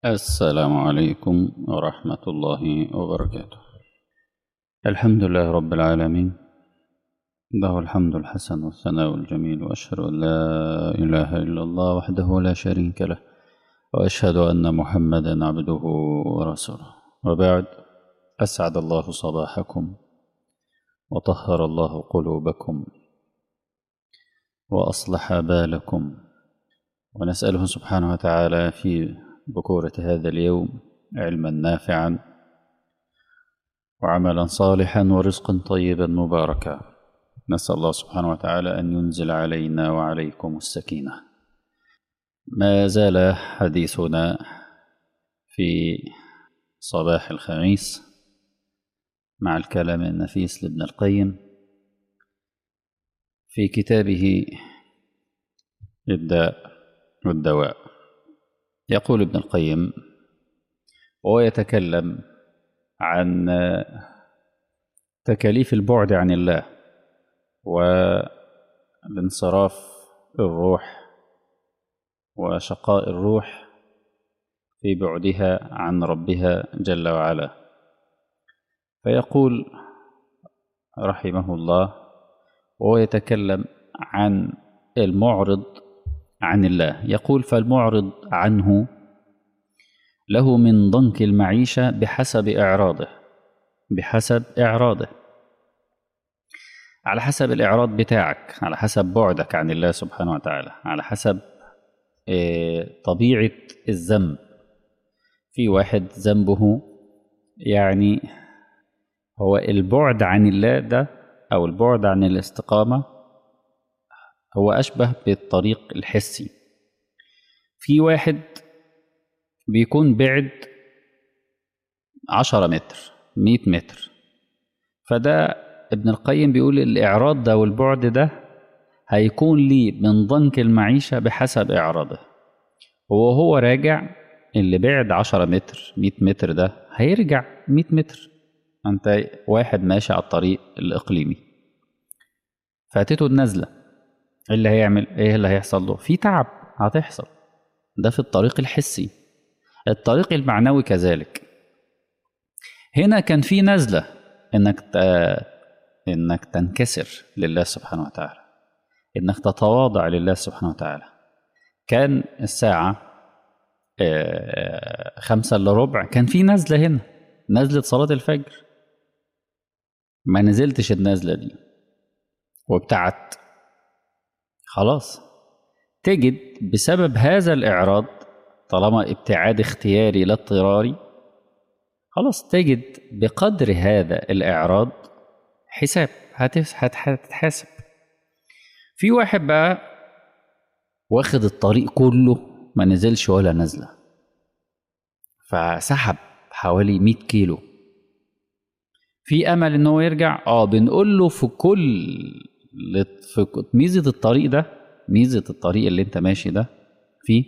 السلام عليكم ورحمة الله وبركاته الحمد لله رب العالمين له الحمد الحسن والثناء الجميل وأشهد أن لا إله إلا الله وحده لا شريك له وأشهد أن محمدا عبده ورسوله وبعد أسعد الله صباحكم وطهر الله قلوبكم وأصلح بالكم ونسأله سبحانه وتعالى في بكورة هذا اليوم علما نافعا وعملا صالحا ورزقا طيبا مباركا نسأل الله سبحانه وتعالى أن ينزل علينا وعليكم السكينة ما زال حديثنا في صباح الخميس مع الكلام النفيس لابن القيم في كتابه الداء والدواء يقول ابن القيم وهو يتكلم عن تكاليف البعد عن الله والانصراف الروح وشقاء الروح في بعدها عن ربها جل وعلا فيقول رحمه الله وهو يتكلم عن المعرض عن الله يقول فالمعرض عنه له من ضنك المعيشة بحسب إعراضه بحسب إعراضه على حسب الإعراض بتاعك على حسب بعدك عن الله سبحانه وتعالى على حسب طبيعة الذنب في واحد ذنبه يعني هو البعد عن الله ده أو البعد عن الاستقامة هو أشبه بالطريق الحسي في واحد بيكون بعد عشرة متر مئة متر فده ابن القيم بيقول الإعراض ده والبعد ده هيكون لي من ضنك المعيشة بحسب إعراضه وهو راجع اللي بعد عشرة متر مئة متر ده هيرجع مئة متر أنت واحد ماشي على الطريق الإقليمي فاتته النزلة ايه اللي هيعمل ايه اللي هيحصل له في تعب هتحصل ده في الطريق الحسي الطريق المعنوي كذلك هنا كان في نزلة انك ت... انك تنكسر لله سبحانه وتعالى انك تتواضع لله سبحانه وتعالى كان الساعة خمسة إلا ربع كان في نزلة هنا نزلة صلاة الفجر ما نزلتش النزلة دي وابتعدت خلاص تجد بسبب هذا الإعراض طالما ابتعاد اختياري لا اضطراري خلاص تجد بقدر هذا الإعراض حساب هتتحاسب في واحد بقى واخد الطريق كله ما نزلش ولا نزلة فسحب حوالي 100 كيلو في امل ان هو يرجع اه بنقول له في كل في ميزه الطريق ده ميزه الطريق اللي انت ماشي ده فيه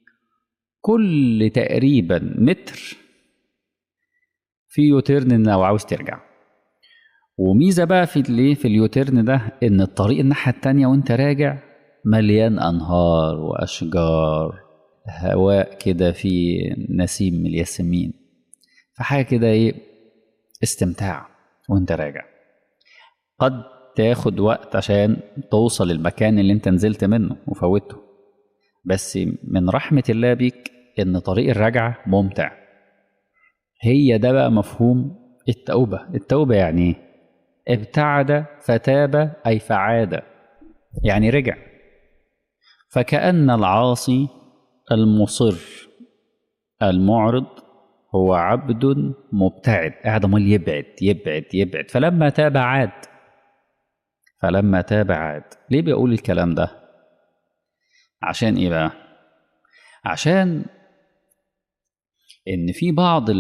كل تقريبا متر في يوتيرن لو عاوز ترجع وميزه بقى في الايه في اليوتيرن ده ان الطريق الناحيه التانية وانت راجع مليان انهار واشجار هواء كده في نسيم من الياسمين فحاجه كده ايه استمتاع وانت راجع قد تاخد وقت عشان توصل المكان اللي انت نزلت منه وفوته بس من رحمة الله بيك ان طريق الرجعة ممتع هي ده بقى مفهوم التوبة التوبة يعني ايه ابتعد فتاب اي فعاد يعني رجع فكأن العاصي المصر المعرض هو عبد مبتعد قاعد امال يبعد يبعد يبعد فلما تاب عاد فلما تاب عاد ليه بيقول الكلام ده عشان ايه بقى عشان ان في بعض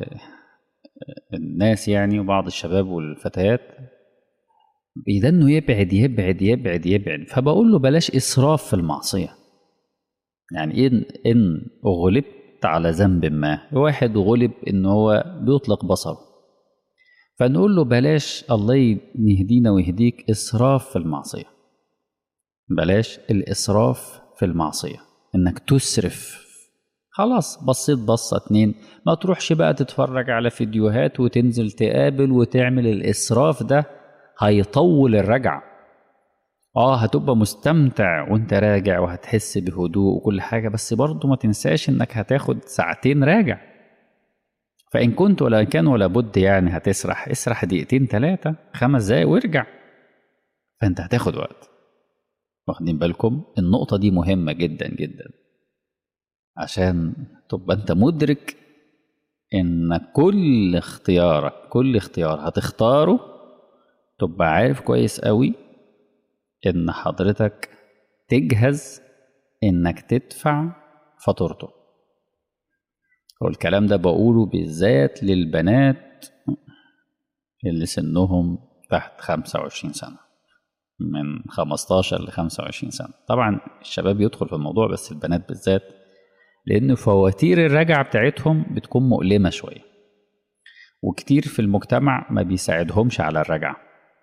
الناس يعني وبعض الشباب والفتيات بيدنوا يبعد يبعد يبعد يبعد فبقول له بلاش اسراف في المعصيه يعني ان ان غلبت على ذنب ما واحد غلب ان هو بيطلق بصره فنقول له بلاش الله يهدينا ويهديك اسراف في المعصيه بلاش الاسراف في المعصيه انك تسرف خلاص بصيت بصة اتنين ما تروحش بقى تتفرج على فيديوهات وتنزل تقابل وتعمل الإسراف ده هيطول الرجعة اه هتبقى مستمتع وانت راجع وهتحس بهدوء وكل حاجة بس برضه ما تنساش انك هتاخد ساعتين راجع فإن كنت ولا كان ولا بد يعني هتسرح اسرح دقيقتين ثلاثة خمس دقايق وارجع فانت هتاخد وقت واخدين بالكم النقطة دي مهمة جدا جدا عشان تبقى انت مدرك ان كل اختيارك كل اختيار هتختاره تبقى عارف كويس قوي ان حضرتك تجهز انك تدفع فاتورته والكلام ده بقوله بالذات للبنات اللي سنهم تحت 25 سنة من 15 ل 25 سنة طبعا الشباب يدخل في الموضوع بس البنات بالذات لأن فواتير الرجعة بتاعتهم بتكون مؤلمة شوية وكتير في المجتمع ما بيساعدهمش على الرجعة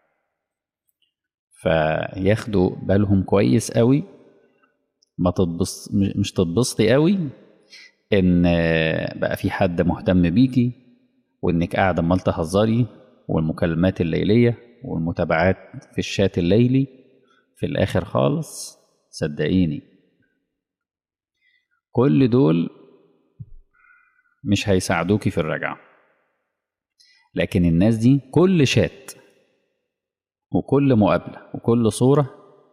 فياخدوا بالهم كويس قوي ما تتبص مش تتبسطي قوي ان بقى في حد مهتم بيكي وانك قاعده عمال تهزري والمكالمات الليليه والمتابعات في الشات الليلي في الاخر خالص صدقيني كل دول مش هيساعدوكي في الرجعه لكن الناس دي كل شات وكل مقابله وكل صوره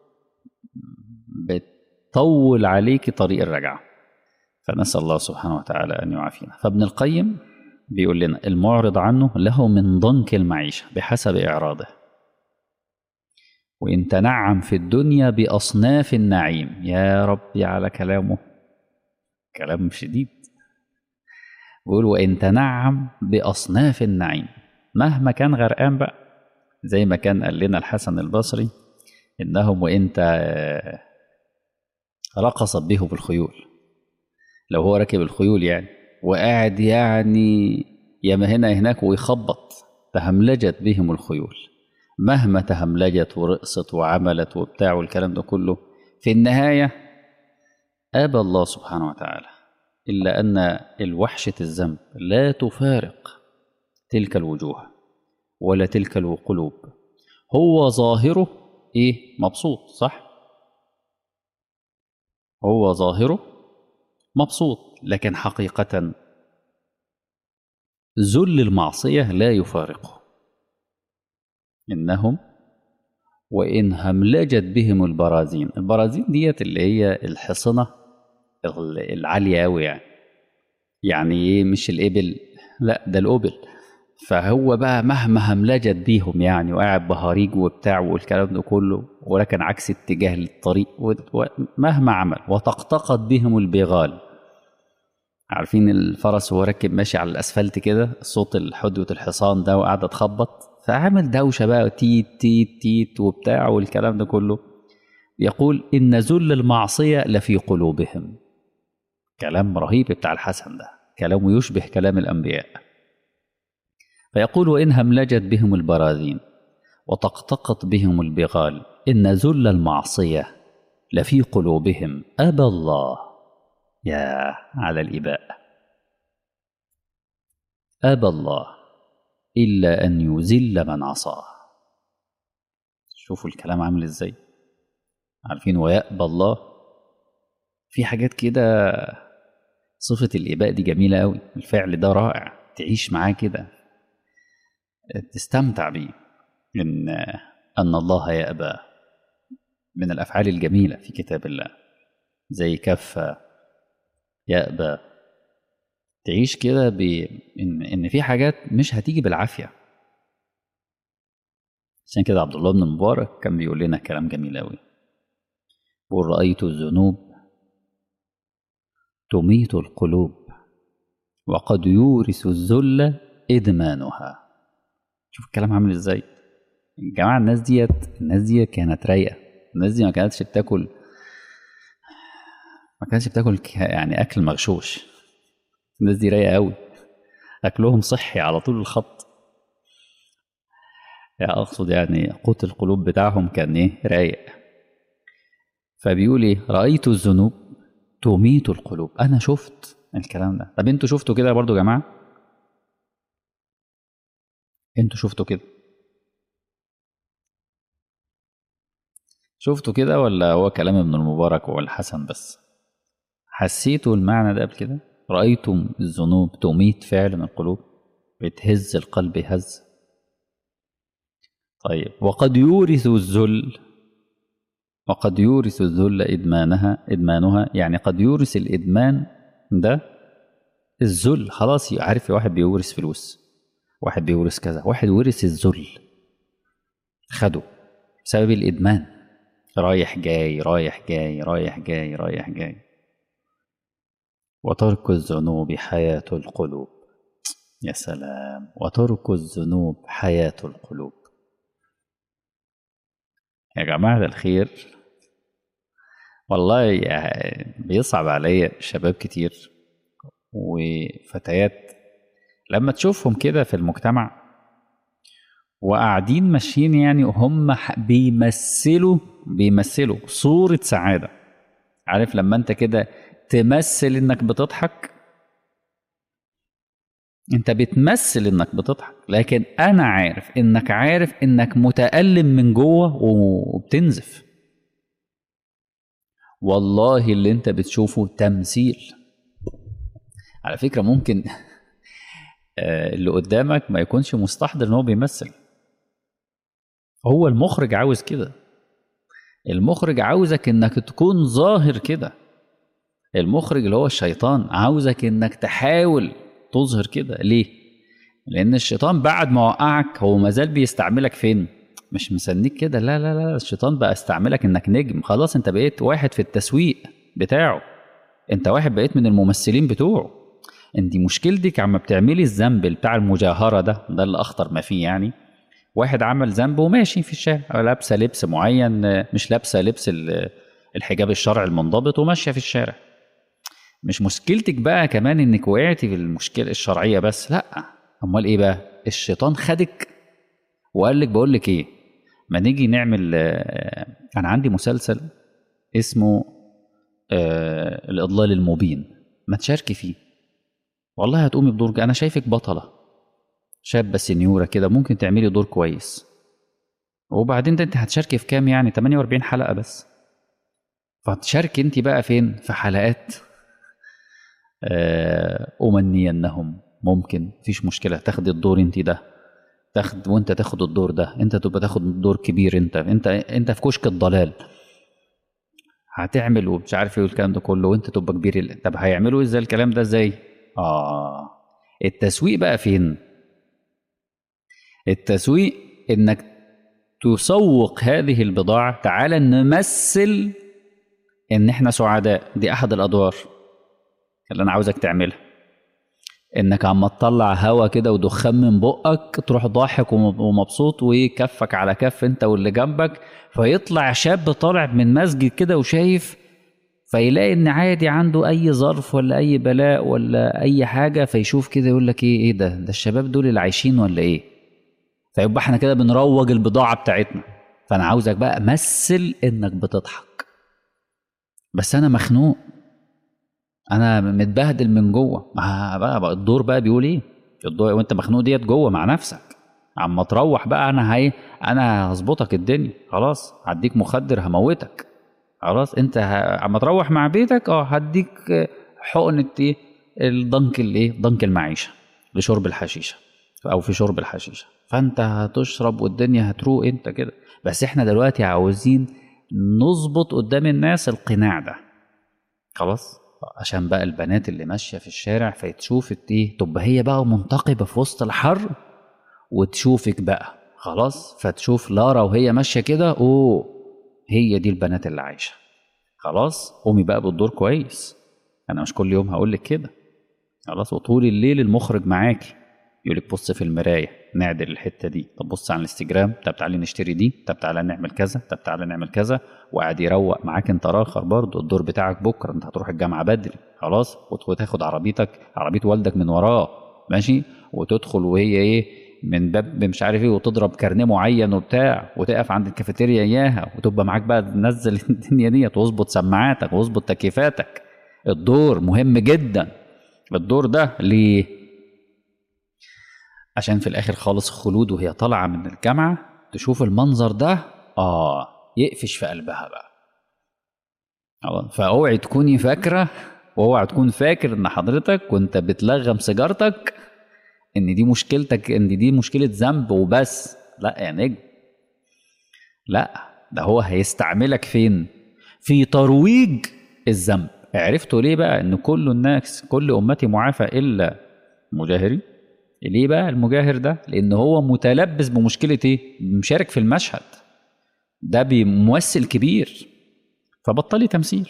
بتطول عليكي طريق الرجعه فنسأل الله سبحانه وتعالى أن يعافينا فابن القيم بيقول لنا المعرض عنه له من ضنك المعيشة بحسب إعراضه وإن تنعم في الدنيا بأصناف النعيم يا ربي على كلامه كلام شديد بيقول وإن تنعم بأصناف النعيم مهما كان غرقان بقى زي ما كان قال لنا الحسن البصري إنهم وإنت رقصت بهم الخيول لو هو راكب الخيول يعني وقاعد يعني ياما هنا هناك ويخبط تهملجت بهم الخيول مهما تهملجت ورقصت وعملت وبتاع والكلام ده كله في النهاية أبى الله سبحانه وتعالى إلا أن الوحشة الذنب لا تفارق تلك الوجوه ولا تلك القلوب هو ظاهره إيه مبسوط صح هو ظاهره مبسوط لكن حقيقة ذل المعصية لا يفارقه إنهم وإن هملجت بهم البرازين البرازين ديت اللي هي الحصنة العالية أوي يعني يعني إيه مش الإبل لا ده الأبل فهو بقى مهما هملجت بيهم يعني وقاعد بهاريج وبتاع والكلام ده كله ولكن عكس اتجاه للطريق مهما عمل وتقطقت بهم البغال عارفين الفرس وهو راكب ماشي على الاسفلت كده صوت الحدوة الحصان ده وقاعده تخبط فعامل دوشه بقى تيت تيت تيت وبتاع والكلام ده كله يقول ان ذل المعصيه لفي قلوبهم كلام رهيب بتاع الحسن ده كلامه يشبه كلام الانبياء فيقول وان هملجت بهم البراذين وطقطقت بهم البغال ان ذل المعصيه لفي قلوبهم ابى الله يا على الإباء أبى الله إلا أن يذل من عصاه شوفوا الكلام عامل إزاي عارفين ويأبى الله في حاجات كده صفة الإباء دي جميلة أوي الفعل ده رائع تعيش معاه كده تستمتع بيه إن أن الله يأبى من الأفعال الجميلة في كتاب الله زي كف يأبى تعيش كده بإن إن في حاجات مش هتيجي بالعافية عشان كده عبد الله بن مبارك كان بيقول لنا كلام جميل أوي بيقول رأيت الذنوب تميت القلوب وقد يورث الذل إدمانها شوف الكلام عامل ازاي الجماعة الناس ديت الناس دي كانت رايقة الناس دي ما كانتش بتاكل ما كانتش بتاكل يعني اكل مغشوش الناس دي رايقه قوي اكلهم صحي على طول الخط يعني اقصد يعني قوت القلوب بتاعهم كان ايه رايق فبيقول ايه رايت الذنوب تميت القلوب انا شفت الكلام ده طب انتوا شفتوا كده برضو يا جماعه انتوا شفتوا كده شفتوا كده ولا هو كلام ابن المبارك والحسن بس حسيتوا المعنى ده قبل كده رأيتم الذنوب تميت فعلا القلوب بتهز القلب هز طيب وقد يورث الذل وقد يورث الذل إدمانها إدمانها يعني قد يورث الإدمان ده الذل خلاص عارف واحد بيورث فلوس واحد بيورث كذا واحد ورث الذل خده بسبب الإدمان رايح جاي رايح جاي رايح جاي رايح جاي وترك الذنوب حياة القلوب يا سلام وترك الذنوب حياة القلوب يا جماعة الخير والله يعني بيصعب عليا شباب كتير وفتيات لما تشوفهم كده في المجتمع وقاعدين ماشيين يعني هم بيمثلوا بيمثلوا صورة سعادة عارف لما انت كده تمثل انك بتضحك انت بتمثل انك بتضحك لكن انا عارف انك عارف انك متألم من جوه وبتنزف والله اللي انت بتشوفه تمثيل على فكرة ممكن اللي قدامك ما يكونش مستحضر ان هو بيمثل هو المخرج عاوز كده المخرج عاوزك انك تكون ظاهر كده المخرج اللي هو الشيطان عاوزك انك تحاول تظهر كده ليه لان الشيطان بعد ما وقعك هو مازال بيستعملك فين مش مسنيك كده لا لا لا الشيطان بقى استعملك انك نجم خلاص انت بقيت واحد في التسويق بتاعه انت واحد بقيت من الممثلين بتوعه انت مشكلتك عم بتعملي الذنب بتاع المجاهره ده ده اللي اخطر ما فيه يعني واحد عمل ذنب وماشي في الشارع لابسه لبس معين مش لابسه لبس الحجاب الشرعي المنضبط وماشيه في الشارع مش مشكلتك بقى كمان انك وقعتي في المشكله الشرعيه بس لا امال ايه بقى الشيطان خدك وقال لك بقول لك ايه ما نيجي نعمل انا عندي مسلسل اسمه آه الاضلال المبين ما تشاركي فيه والله هتقومي بدور انا شايفك بطله شابه سنيوره كده ممكن تعملي دور كويس وبعدين ده انت هتشاركي في كام يعني 48 حلقه بس فهتشاركي انت بقى فين في حلقات آه امنينهم ممكن مفيش مشكله تاخدي الدور انت ده تاخد وانت تاخد الدور ده انت تبقى تاخد دور كبير انت انت انت في كشك الضلال هتعمل ومش عارف ايه والكلام ده كله وانت تبقى كبير طب هيعملوا ازاي الكلام ده ازاي اه التسويق بقى فين التسويق انك تسوق هذه البضاعة تعال نمثل ان احنا سعداء دي احد الادوار اللي انا عاوزك تعملها انك عم تطلع هوا كده ودخان من بقك تروح ضاحك ومبسوط وكفك على كف انت واللي جنبك فيطلع شاب طالع من مسجد كده وشايف فيلاقي ان عادي عنده اي ظرف ولا اي بلاء ولا اي حاجه فيشوف كده يقول لك ايه ايه ده ده الشباب دول اللي عايشين ولا ايه فيبقى احنا كده بنروج البضاعه بتاعتنا فانا عاوزك بقى مثل انك بتضحك بس انا مخنوق انا متبهدل من جوه ما بقى, بقى الدور بقى بيقول ايه الدور وانت مخنوق ديت جوه مع نفسك اما تروح بقى انا هي انا هظبطك الدنيا خلاص هديك مخدر هموتك خلاص انت ه... اما تروح مع بيتك اه هديك حقنه ايه الضنك الايه ضنك المعيشه لشرب الحشيشه او في شرب الحشيشه فانت هتشرب والدنيا هتروق انت كده بس احنا دلوقتي عاوزين نظبط قدام الناس القناع ده خلاص عشان بقى البنات اللي ماشيه في الشارع فتشوف ايه تبقى هي بقى منتقبه في وسط الحر وتشوفك بقى خلاص فتشوف لارا وهي ماشيه كده اوه هي دي البنات اللي عايشه خلاص قومي بقى بالدور كويس انا مش كل يوم هقول لك كده خلاص وطول الليل المخرج معاكي يقول لك بص في المرايه نعدل الحته دي طب بص على الانستجرام طب تعالي نشتري دي طب تعالى نعمل كذا طب تعالى نعمل كذا وقاعد يروق معاك انت راخر برضه الدور بتاعك بكره انت هتروح الجامعه بدري خلاص وتاخد عربيتك عربيه والدك من وراه ماشي وتدخل وهي ايه من باب مش عارف ايه وتضرب كارنيه معين وبتاع وتقف عند الكافيتيريا اياها وتبقى معاك بقى تنزل الدنيا ديت واظبط سماعاتك واظبط تكييفاتك الدور مهم جدا الدور ده ليه عشان في الاخر خالص خلود وهي طالعه من الجامعه تشوف المنظر ده اه يقفش في قلبها بقى خلاص فاوعي تكوني فاكره واوعى تكون فاكر ان حضرتك وانت بتلغم سيجارتك ان دي مشكلتك ان دي مشكله ذنب وبس لا يا نجم لا ده هو هيستعملك فين في ترويج الذنب عرفتوا ليه بقى ان كل الناس كل امتي معافى الا مجاهري ليه بقى المجاهر ده لان هو متلبس بمشكله ايه مشارك في المشهد ده بممثل كبير فبطلي تمثيل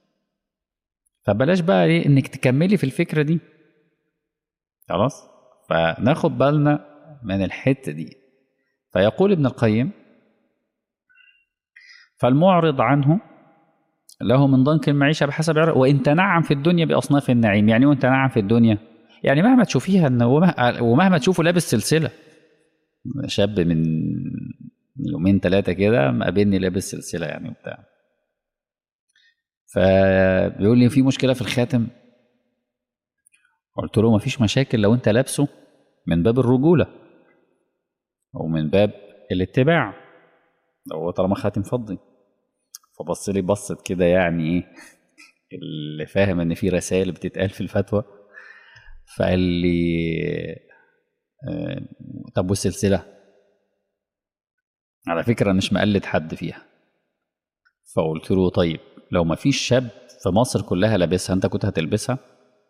فبلاش بقى ايه انك تكملي في الفكره دي خلاص فناخد بالنا من الحته دي فيقول ابن القيم فالمعرض عنه له من ضنك المعيشة بحسب عرق وإن تنعم في الدنيا بأصناف النعيم يعني وإن تنعم في الدنيا يعني مهما تشوفيها إن ومهما تشوفه لابس سلسلة شاب من يومين ثلاثة كده مقابلني لابس سلسلة يعني وبتاع فبيقول لي في مشكلة في الخاتم قلت له مفيش مشاكل لو انت لابسه من باب الرجولة أو من باب الاتباع لو هو طالما خاتم فضي فبص لي بصت كده يعني ايه اللي فاهم ان في رسائل بتتقال في الفتوى فقال لي آه طب والسلسلة على فكرة مش مقلد حد فيها فقلت له طيب لو ما فيش شاب في مصر كلها لابسها انت كنت هتلبسها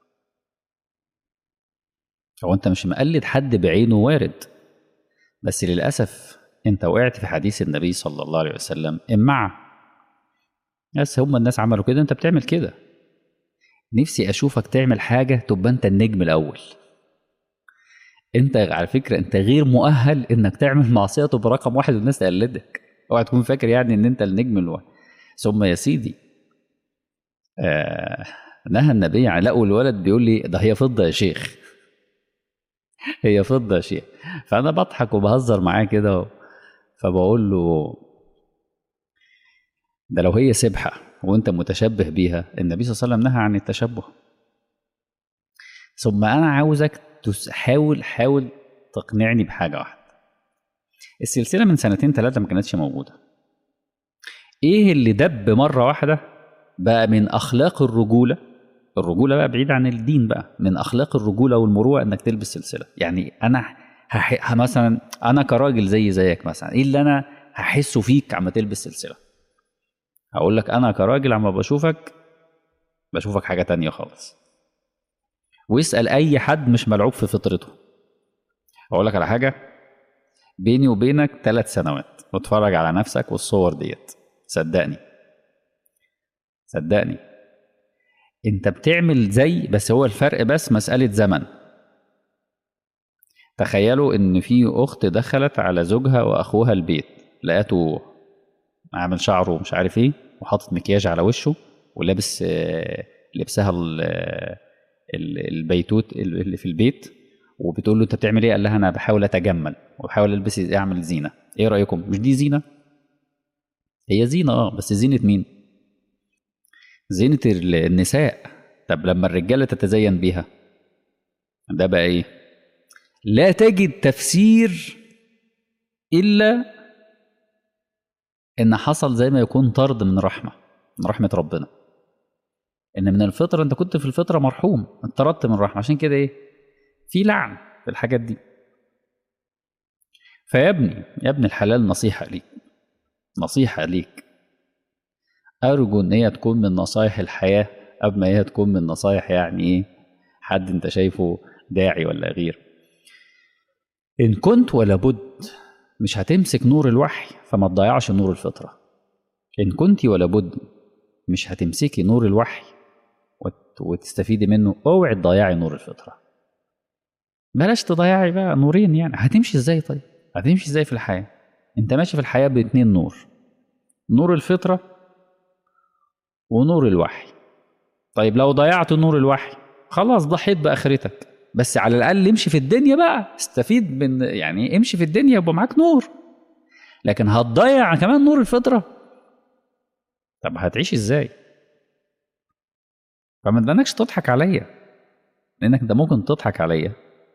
هو انت مش مقلد حد بعينه وارد بس للأسف انت وقعت في حديث النبي صلى الله عليه وسلم امع بس هم الناس عملوا كده انت بتعمل كده نفسي اشوفك تعمل حاجة تبقى انت النجم الاول انت على فكرة انت غير مؤهل انك تعمل معصية تبقى رقم واحد والناس تقلدك اوعى تكون فاكر يعني ان انت النجم الواحد ثم يا سيدي آه نهى النبي عن لقوا الولد بيقول لي ده هي فضة يا شيخ هي فضة يا شيخ فأنا بضحك وبهزر معاه كده فبقول له ده لو هي سبحة وانت متشبه بيها النبي صلى الله عليه وسلم نهى عن التشبه ثم أنا عاوزك تحاول حاول تقنعني بحاجة واحدة السلسلة من سنتين ثلاثة ما كانتش موجودة ايه اللي دب مرة واحدة بقى من أخلاق الرجولة الرجوله بقى بعيد عن الدين بقى من اخلاق الرجوله والمروءه انك تلبس سلسله يعني انا هح... مثلا انا كراجل زي زيك مثلا ايه اللي انا هحسه فيك عما تلبس سلسله هقول لك انا كراجل عما بشوفك بشوفك حاجه تانية خالص واسال اي حد مش ملعوب في فطرته اقول لك على حاجه بيني وبينك ثلاث سنوات واتفرج على نفسك والصور ديت صدقني صدقني انت بتعمل زي بس هو الفرق بس مسألة زمن تخيلوا ان في اخت دخلت على زوجها واخوها البيت لقيته عامل شعره ومش عارف ايه وحاطط مكياج على وشه ولابس لبسها البيتوت اللي في البيت وبتقول له انت بتعمل ايه قال لها انا بحاول اتجمل وبحاول البس اعمل زينه ايه رايكم مش دي زينه هي زينه اه بس زينه مين زينة النساء طب لما الرجالة تتزين بيها ده بقى ايه لا تجد تفسير إلا إن حصل زي ما يكون طرد من رحمة من رحمة ربنا إن من الفطرة أنت كنت في الفطرة مرحوم اتطردت من رحمة عشان كده إيه في لعن في الحاجات دي فيا ابني يا ابن الحلال نصيحة ليك نصيحة ليك أرجو إن هي تكون من نصايح الحياة قبل ما هي تكون من نصايح يعني إيه حد أنت شايفه داعي ولا غير إن كنت ولا بد مش هتمسك نور الوحي فما تضيعش نور الفطرة إن كنت ولا بد مش هتمسكي نور الوحي وتستفيدي منه اوعي تضيعي نور الفطرة بلاش تضيعي بقى نورين يعني هتمشي ازاي طيب هتمشي ازاي في الحياة انت ماشي في الحياة باتنين نور نور الفطرة ونور الوحي طيب لو ضيعت نور الوحي خلاص ضحيت بآخرتك بس على الأقل امشي في الدنيا بقى استفيد من يعني امشي في الدنيا يبقى معاك نور لكن هتضيع كمان نور الفطرة طب هتعيش ازاي فما تبانكش تضحك عليا لانك انت ممكن تضحك عليا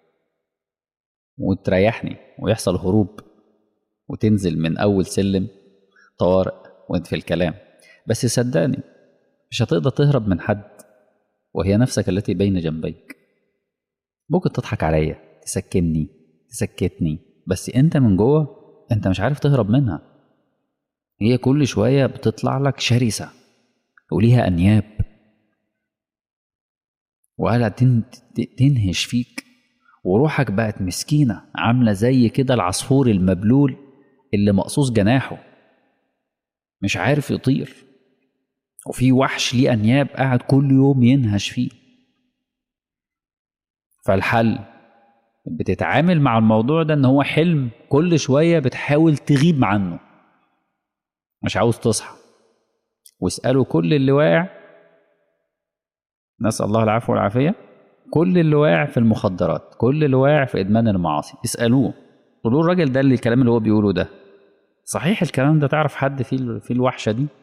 وتريحني ويحصل هروب وتنزل من اول سلم طوارئ وانت في الكلام بس صدقني مش هتقدر تهرب من حد وهي نفسك التي بين جنبيك ممكن تضحك عليا تسكنني تسكتني بس انت من جوه انت مش عارف تهرب منها هي كل شوية بتطلع لك شرسة وليها أنياب وقاعدة تن- تنهش فيك وروحك بقت مسكينة عاملة زي كده العصفور المبلول اللي مقصوص جناحه مش عارف يطير وفي وحش ليه أنياب قاعد كل يوم ينهش فيه فالحل بتتعامل مع الموضوع ده ان هو حلم كل شوية بتحاول تغيب عنه مش عاوز تصحى واسألوا كل اللي واقع نسأل الله العفو والعافية كل اللي واقع في المخدرات كل اللي واقع في إدمان المعاصي اسألوه قولوا الراجل ده اللي الكلام اللي هو بيقوله ده صحيح الكلام ده تعرف حد فيه ال- فيه الوحشة دي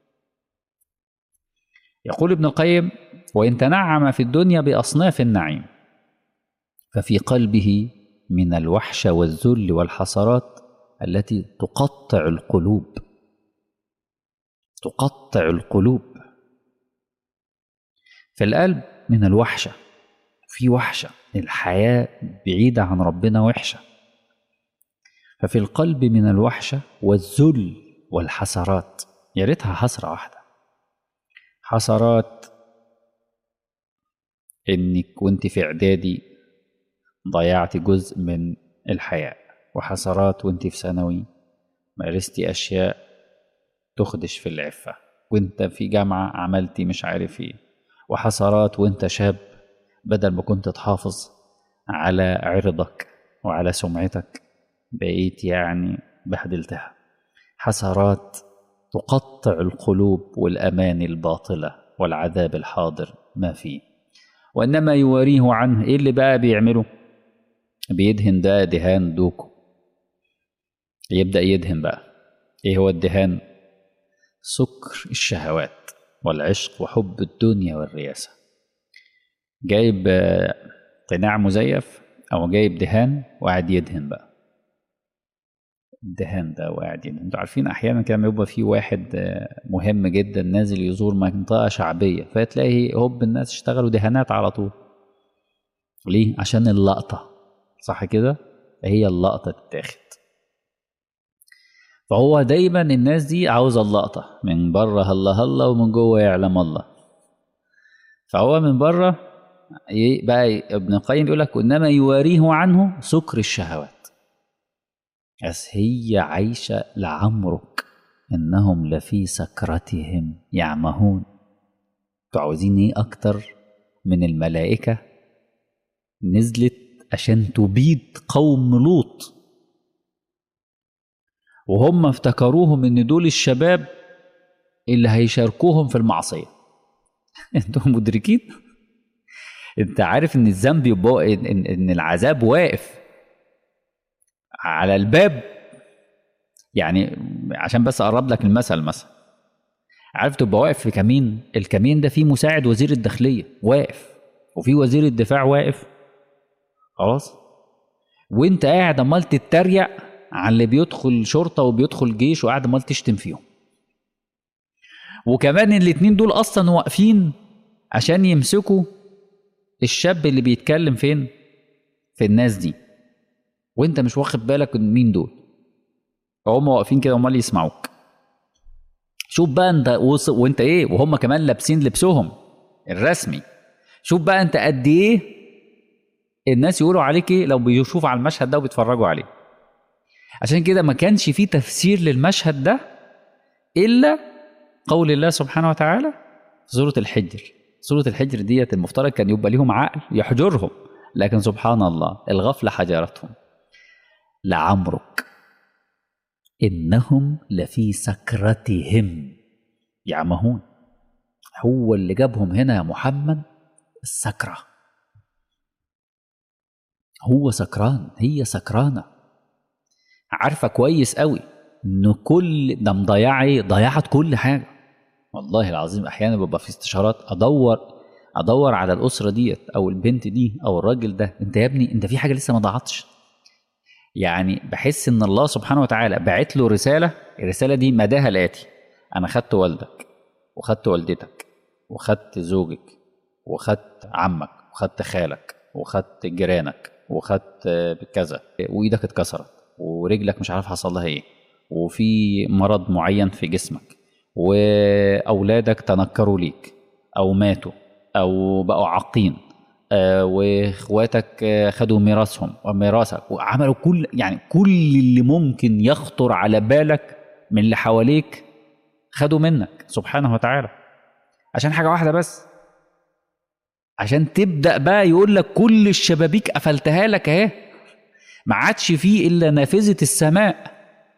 يقول ابن القيم وإن تنعم في الدنيا بأصناف النعيم ففي قلبه من الوحشة والذل والحسرات التي تقطع القلوب تقطع القلوب في القلب من الوحشة في وحشة الحياة بعيدة عن ربنا وحشة ففي القلب من الوحشة والذل والحسرات يا ريتها حسرة واحدة حسرات انك وانت في اعدادي ضيعت جزء من الحياة وحسرات وانت في ثانوي مارستي اشياء تخدش في العفة وانت في جامعة عملتي مش عارف ايه وحسرات وانت شاب بدل ما كنت تحافظ على عرضك وعلى سمعتك بقيت يعني بهدلتها حسرات تقطع القلوب والأمان الباطلة والعذاب الحاضر ما فيه وإنما يواريه عنه إيه اللي بقى بيعمله بيدهن ده دهان دوكو يبدأ يدهن بقى إيه هو الدهان سكر الشهوات والعشق وحب الدنيا والرياسة جايب آه، قناع مزيف أو جايب دهان وقاعد يدهن بقى الدهان ده وقاعد يدهن انتوا عارفين أحيانا كده لما يبقى في واحد آه، مهم جدا نازل يزور منطقة شعبية فتلاقي هوب الناس اشتغلوا دهانات على طول ليه؟ عشان اللقطة صح كده؟ هي اللقطة تتاخد فهو دايما الناس دي عاوزة اللقطة من بره هلا هلا ومن جوه يعلم الله فهو من بره ي- بقى ابن القيم بيقول لك انما يواريه عنه سكر الشهوات بس هي عايشة لعمرك انهم لفي سكرتهم يعمهون انتوا عاوزين ايه اكتر من الملائكة نزلت عشان تبيد قوم لوط وهم افتكروهم ان دول الشباب اللي هيشاركوهم في المعصيه انتوا مدركين انت عارف ان الذنب يبقى ان, إن, إن العذاب واقف على الباب يعني عشان بس اقرب لك المثل مثلا عارف تبقى واقف في كمين الكمين ده فيه مساعد وزير الداخليه واقف وفي وزير الدفاع واقف خلاص وانت قاعد عمال تتريق على اللي بيدخل شرطه وبيدخل جيش وقاعد عمال تشتم فيهم وكمان الاتنين دول اصلا واقفين عشان يمسكوا الشاب اللي بيتكلم فين في الناس دي وانت مش واخد بالك من مين دول هم واقفين كده امال يسمعوك شوف بقى انت وص... وانت ايه وهم كمان لابسين لبسهم الرسمي شوف بقى انت قد ايه الناس يقولوا عليك ايه لو بيشوفوا على المشهد ده وبيتفرجوا عليه عشان كده ما كانش فيه تفسير للمشهد ده الا قول الله سبحانه وتعالى في سوره الحجر سوره الحجر ديت المفترض كان يبقى ليهم عقل يحجرهم لكن سبحان الله الغفله حجرتهم لعمرك انهم لفي سكرتهم يعمهون هو اللي جابهم هنا يا محمد السكره هو سكران هي سكرانه عارفه كويس قوي ان كل ده مضيعه ايه ضيعت كل حاجه والله العظيم احيانا ببقى في استشارات ادور ادور على الاسره ديت او البنت دي او الراجل ده انت يا ابني انت في حاجه لسه ما ضاعتش يعني بحس ان الله سبحانه وتعالى باعت له رساله الرساله دي مداها الاتي انا خدت والدك وخدت والدتك وخدت زوجك وخدت عمك وخدت خالك وخدت جيرانك وخدت كذا وايدك اتكسرت ورجلك مش عارف حصل لها ايه وفي مرض معين في جسمك واولادك تنكروا ليك او ماتوا او بقوا عاقين آه واخواتك آه خدوا ميراثهم وميراثك وعملوا كل يعني كل اللي ممكن يخطر على بالك من اللي حواليك خدوا منك سبحانه وتعالى عشان حاجه واحده بس عشان تبدا بقى يقول لك كل الشبابيك قفلتها لك اهي ما عادش فيه الا نافذه السماء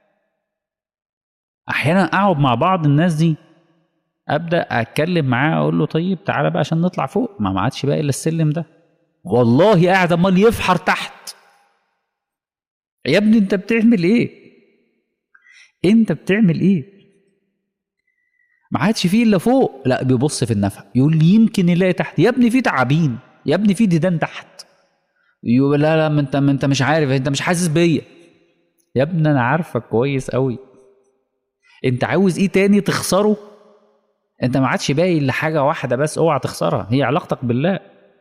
احيانا اقعد مع بعض الناس دي ابدا اتكلم معاه اقول له طيب تعالى بقى عشان نطلع فوق ما ما عادش بقى الا السلم ده والله قاعد امال يفحر تحت يا ابني انت بتعمل ايه انت بتعمل ايه ما عادش فيه الا فوق لا بيبص في النفق يقول لي يمكن يلاقي تحت يا ابني في تعابين يا ابني في ديدان تحت يقول لا لا ما انت ما انت مش عارف انت مش حاسس بيا يا ابني انا عارفك كويس قوي انت عاوز ايه تاني تخسره انت ما عادش باقي الا حاجه واحده بس اوعى تخسرها هي علاقتك بالله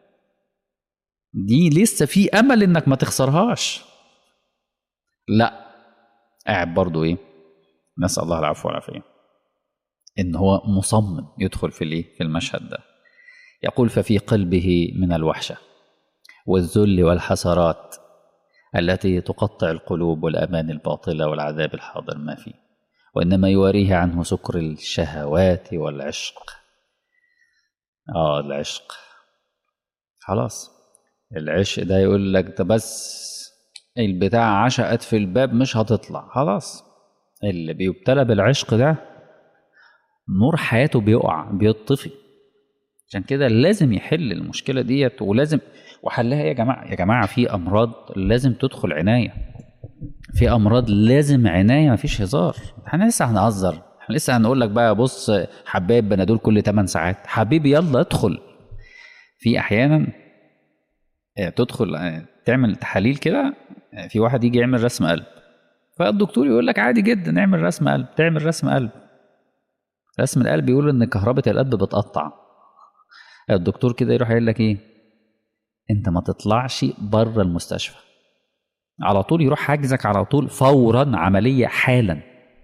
دي لسه في امل انك ما تخسرهاش لا قاعد برضو ايه نسال الله العفو والعافيه ان هو مصمم يدخل في الايه في المشهد ده يقول ففي قلبه من الوحشه والذل والحسرات التي تقطع القلوب والامان الباطله والعذاب الحاضر ما فيه وانما يواريه عنه سكر الشهوات والعشق اه العشق خلاص العشق ده يقول لك ده بس البتاع عشقت في الباب مش هتطلع خلاص اللي بيبتلى بالعشق ده نور حياته بيقع بيطفي عشان كده لازم يحل المشكله ديت ولازم وحلها يا جماعه يا جماعه في امراض لازم تدخل عنايه في امراض لازم عنايه مفيش هزار احنا لسه هنهزر احنا لسه هنقول لك بقى بص حبايه بنادول كل 8 ساعات حبيبي يلا ادخل في احيانا تدخل تعمل تحاليل كده في واحد يجي يعمل رسم قلب فالدكتور يقول لك عادي جدا اعمل رسم قلب تعمل رسم قلب رسم القلب يقول ان كهربة القلب بتقطع الدكتور كده يروح يقول لك ايه انت ما تطلعش بره المستشفى على طول يروح حاجزك على طول فورا عملية حالا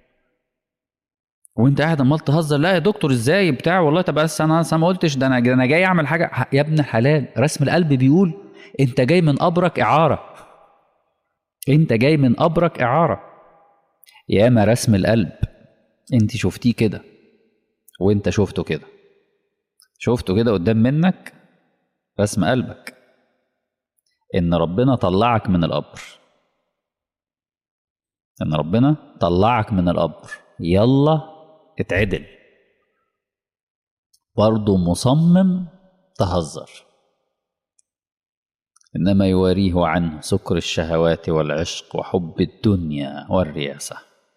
وانت قاعد امال تهزر لا يا دكتور ازاي بتاع والله طب بس انا انا ما قلتش ده انا انا جاي اعمل حاجه يا ابن الحلال رسم القلب بيقول انت جاي من قبرك اعاره انت جاي من قبرك اعاره ياما رسم القلب انت شفتيه كده وانت شفته كده شفته كده قدام منك رسم قلبك ان ربنا طلعك من القبر ان ربنا طلعك من القبر يلا اتعدل برضه مصمم تهزر انما يواريه عنه سكر الشهوات والعشق وحب الدنيا والرياسه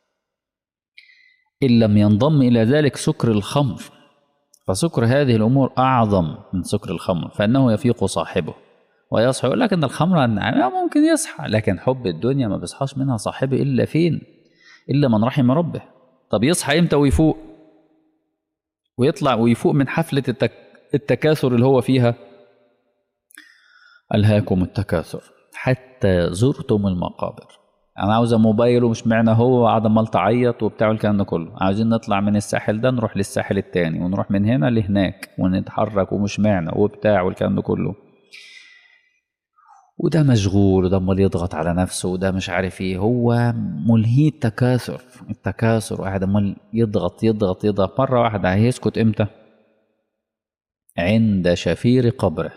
ان لم ينضم الى ذلك سكر الخمر فسكر هذه الامور اعظم من سكر الخمر فانه يفيق صاحبه ويصحى يقول لك ان الخمر ممكن يصحى لكن حب الدنيا ما بيصحاش منها صاحبه الا فين الا من رحم ربه طب يصحى امتى ويفوق ويطلع ويفوق من حفله التك... التكاثر اللي هو فيها ألهاكم التكاثر حتى زرتم المقابر أنا عاوز موبايل ومش معنى هو قاعد عمال تعيط وبتاع الكلام ده كله عاوزين نطلع من الساحل ده نروح للساحل التاني ونروح من هنا لهناك ونتحرك ومش معنى وبتاع والكلام ده كله وده مشغول وده امال يضغط على نفسه وده مش عارف ايه هو ملهي التكاثر التكاثر وقاعد امال يضغط يضغط يضغط مره واحده هيسكت امتى عند شفير قبره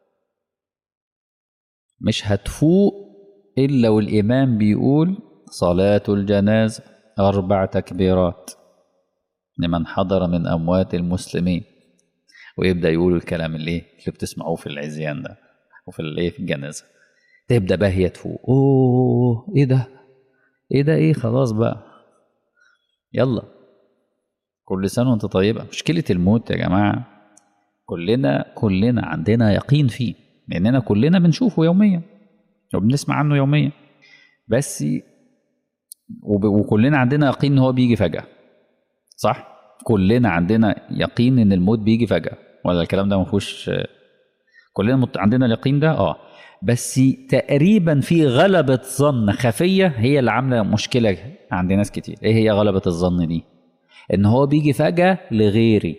مش هتفوق إلا والإمام بيقول صلاة الجنازة أربع تكبيرات لمن حضر من أموات المسلمين ويبدأ يقول الكلام اللي اللي بتسمعوه في العزيان ده وفي الايه في الجنازة تبدأ بقى هي تفوق أوه إيه ده إيه ده إيه خلاص بقى يلا كل سنة وأنت طيبة مشكلة الموت يا جماعة كلنا كلنا عندنا يقين فيه لاننا كلنا بنشوفه يوميا وبنسمع عنه يوميا بس وب- وكلنا عندنا يقين ان هو بيجي فجأة صح كلنا عندنا يقين ان الموت بيجي فجأة ولا الكلام ده ما فيهوش كلنا مت- عندنا اليقين ده اه بس تقريبا في غلبة ظن خفية هي اللي عاملة مشكلة عند ناس كتير ايه هي غلبة الظن دي ان هو بيجي فجأة لغيري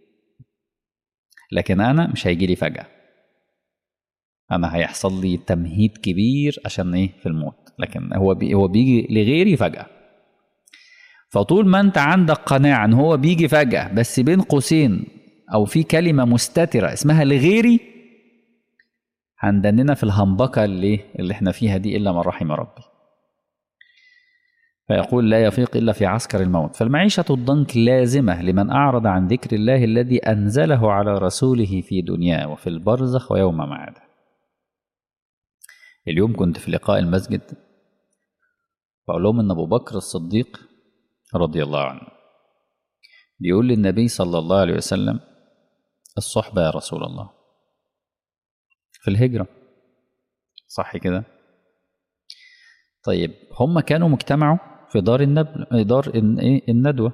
لكن انا مش هيجي لي فجأة انا هيحصل لي تمهيد كبير عشان ايه في الموت لكن هو بي هو بيجي لغيري فجأة فطول ما انت عندك قناعة ان هو بيجي فجأة بس بين قوسين او في كلمة مستترة اسمها لغيري هندننا في الهمبكة اللي اللي احنا فيها دي الا من رحم ربي فيقول لا يفيق الا في عسكر الموت فالمعيشة الضنك لازمة لمن اعرض عن ذكر الله الذي انزله على رسوله في دنياه وفي البرزخ ويوم معاده اليوم كنت في لقاء المسجد بقول لهم ان ابو بكر الصديق رضي الله عنه بيقول للنبي صلى الله عليه وسلم الصحبة يا رسول الله في الهجرة صح كده طيب هم كانوا مجتمعوا في دار النب... دار الن- إيه؟ الندوة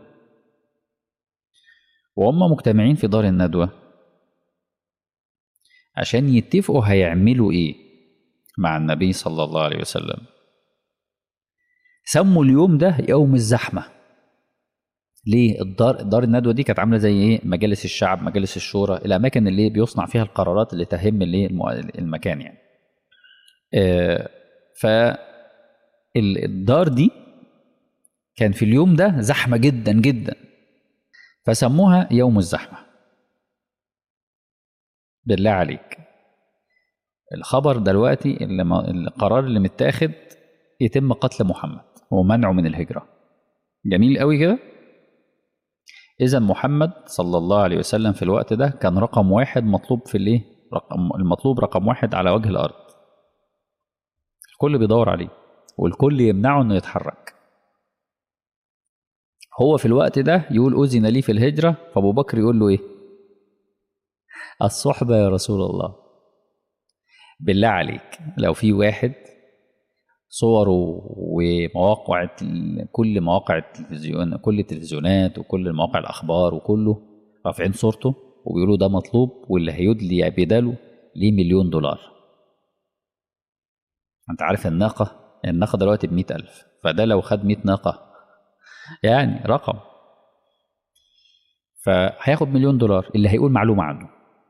وهم مجتمعين في دار الندوة عشان يتفقوا هيعملوا ايه مع النبي صلى الله عليه وسلم سموا اليوم ده يوم الزحمة ليه الدار دار الندوة دي كانت عاملة زي ايه مجالس الشعب مجالس الشورى الأماكن اللي بيصنع فيها القرارات اللي تهم الايه المو- المكان يعني آه فالدار دي كان في اليوم ده زحمة جدا جدا فسموها يوم الزحمة بالله عليك الخبر دلوقتي اللي ما- القرار اللي متاخد يتم قتل محمد ومنعه من الهجرة جميل قوي كده إذا محمد صلى الله عليه وسلم في الوقت ده كان رقم واحد مطلوب في الإيه؟ رقم المطلوب رقم واحد على وجه الأرض. الكل بيدور عليه والكل يمنعه إنه يتحرك. هو في الوقت ده يقول أذن لي في الهجرة فأبو بكر يقول له إيه؟ الصحبة يا رسول الله. بالله عليك لو في واحد صوره ومواقع ال- كل مواقع التلفزيون كل التلفزيونات وكل مواقع الاخبار وكله رافعين صورته وبيقولوا ده مطلوب واللي هيدلي بداله ليه مليون دولار انت عارف الناقة الناقة دلوقتي بمئة ألف فده لو خد مئة ناقة يعني رقم فهياخد مليون دولار اللي هيقول معلومة عنه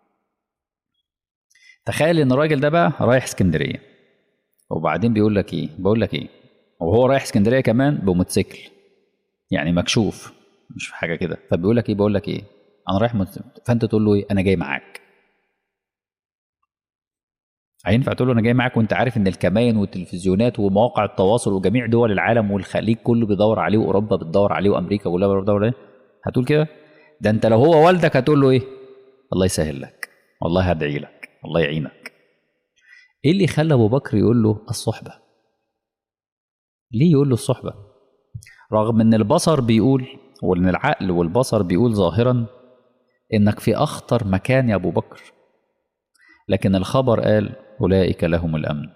تخيل ان الراجل ده بقى رايح اسكندريه وبعدين بيقول لك ايه بقول لك ايه وهو رايح اسكندريه كمان بموتوسيكل يعني مكشوف مش في حاجه كده فبيقول لك ايه بقول لك ايه انا رايح موتوسيكل فانت تقول له ايه انا جاي معاك هينفع تقول له انا جاي معاك وانت عارف ان الكمائن والتلفزيونات ومواقع التواصل وجميع دول العالم والخليج كله بيدور عليه واوروبا بتدور عليه وامريكا كلها بتدور عليه هتقول كده ده انت لو هو والدك هتقول له ايه الله يسهل لك والله هدعي لك الله يعينك ايه اللي خلى ابو بكر يقول له الصحبه ليه يقول له الصحبه رغم ان البصر بيقول وان العقل والبصر بيقول ظاهرا انك في اخطر مكان يا ابو بكر لكن الخبر قال اولئك لهم الامن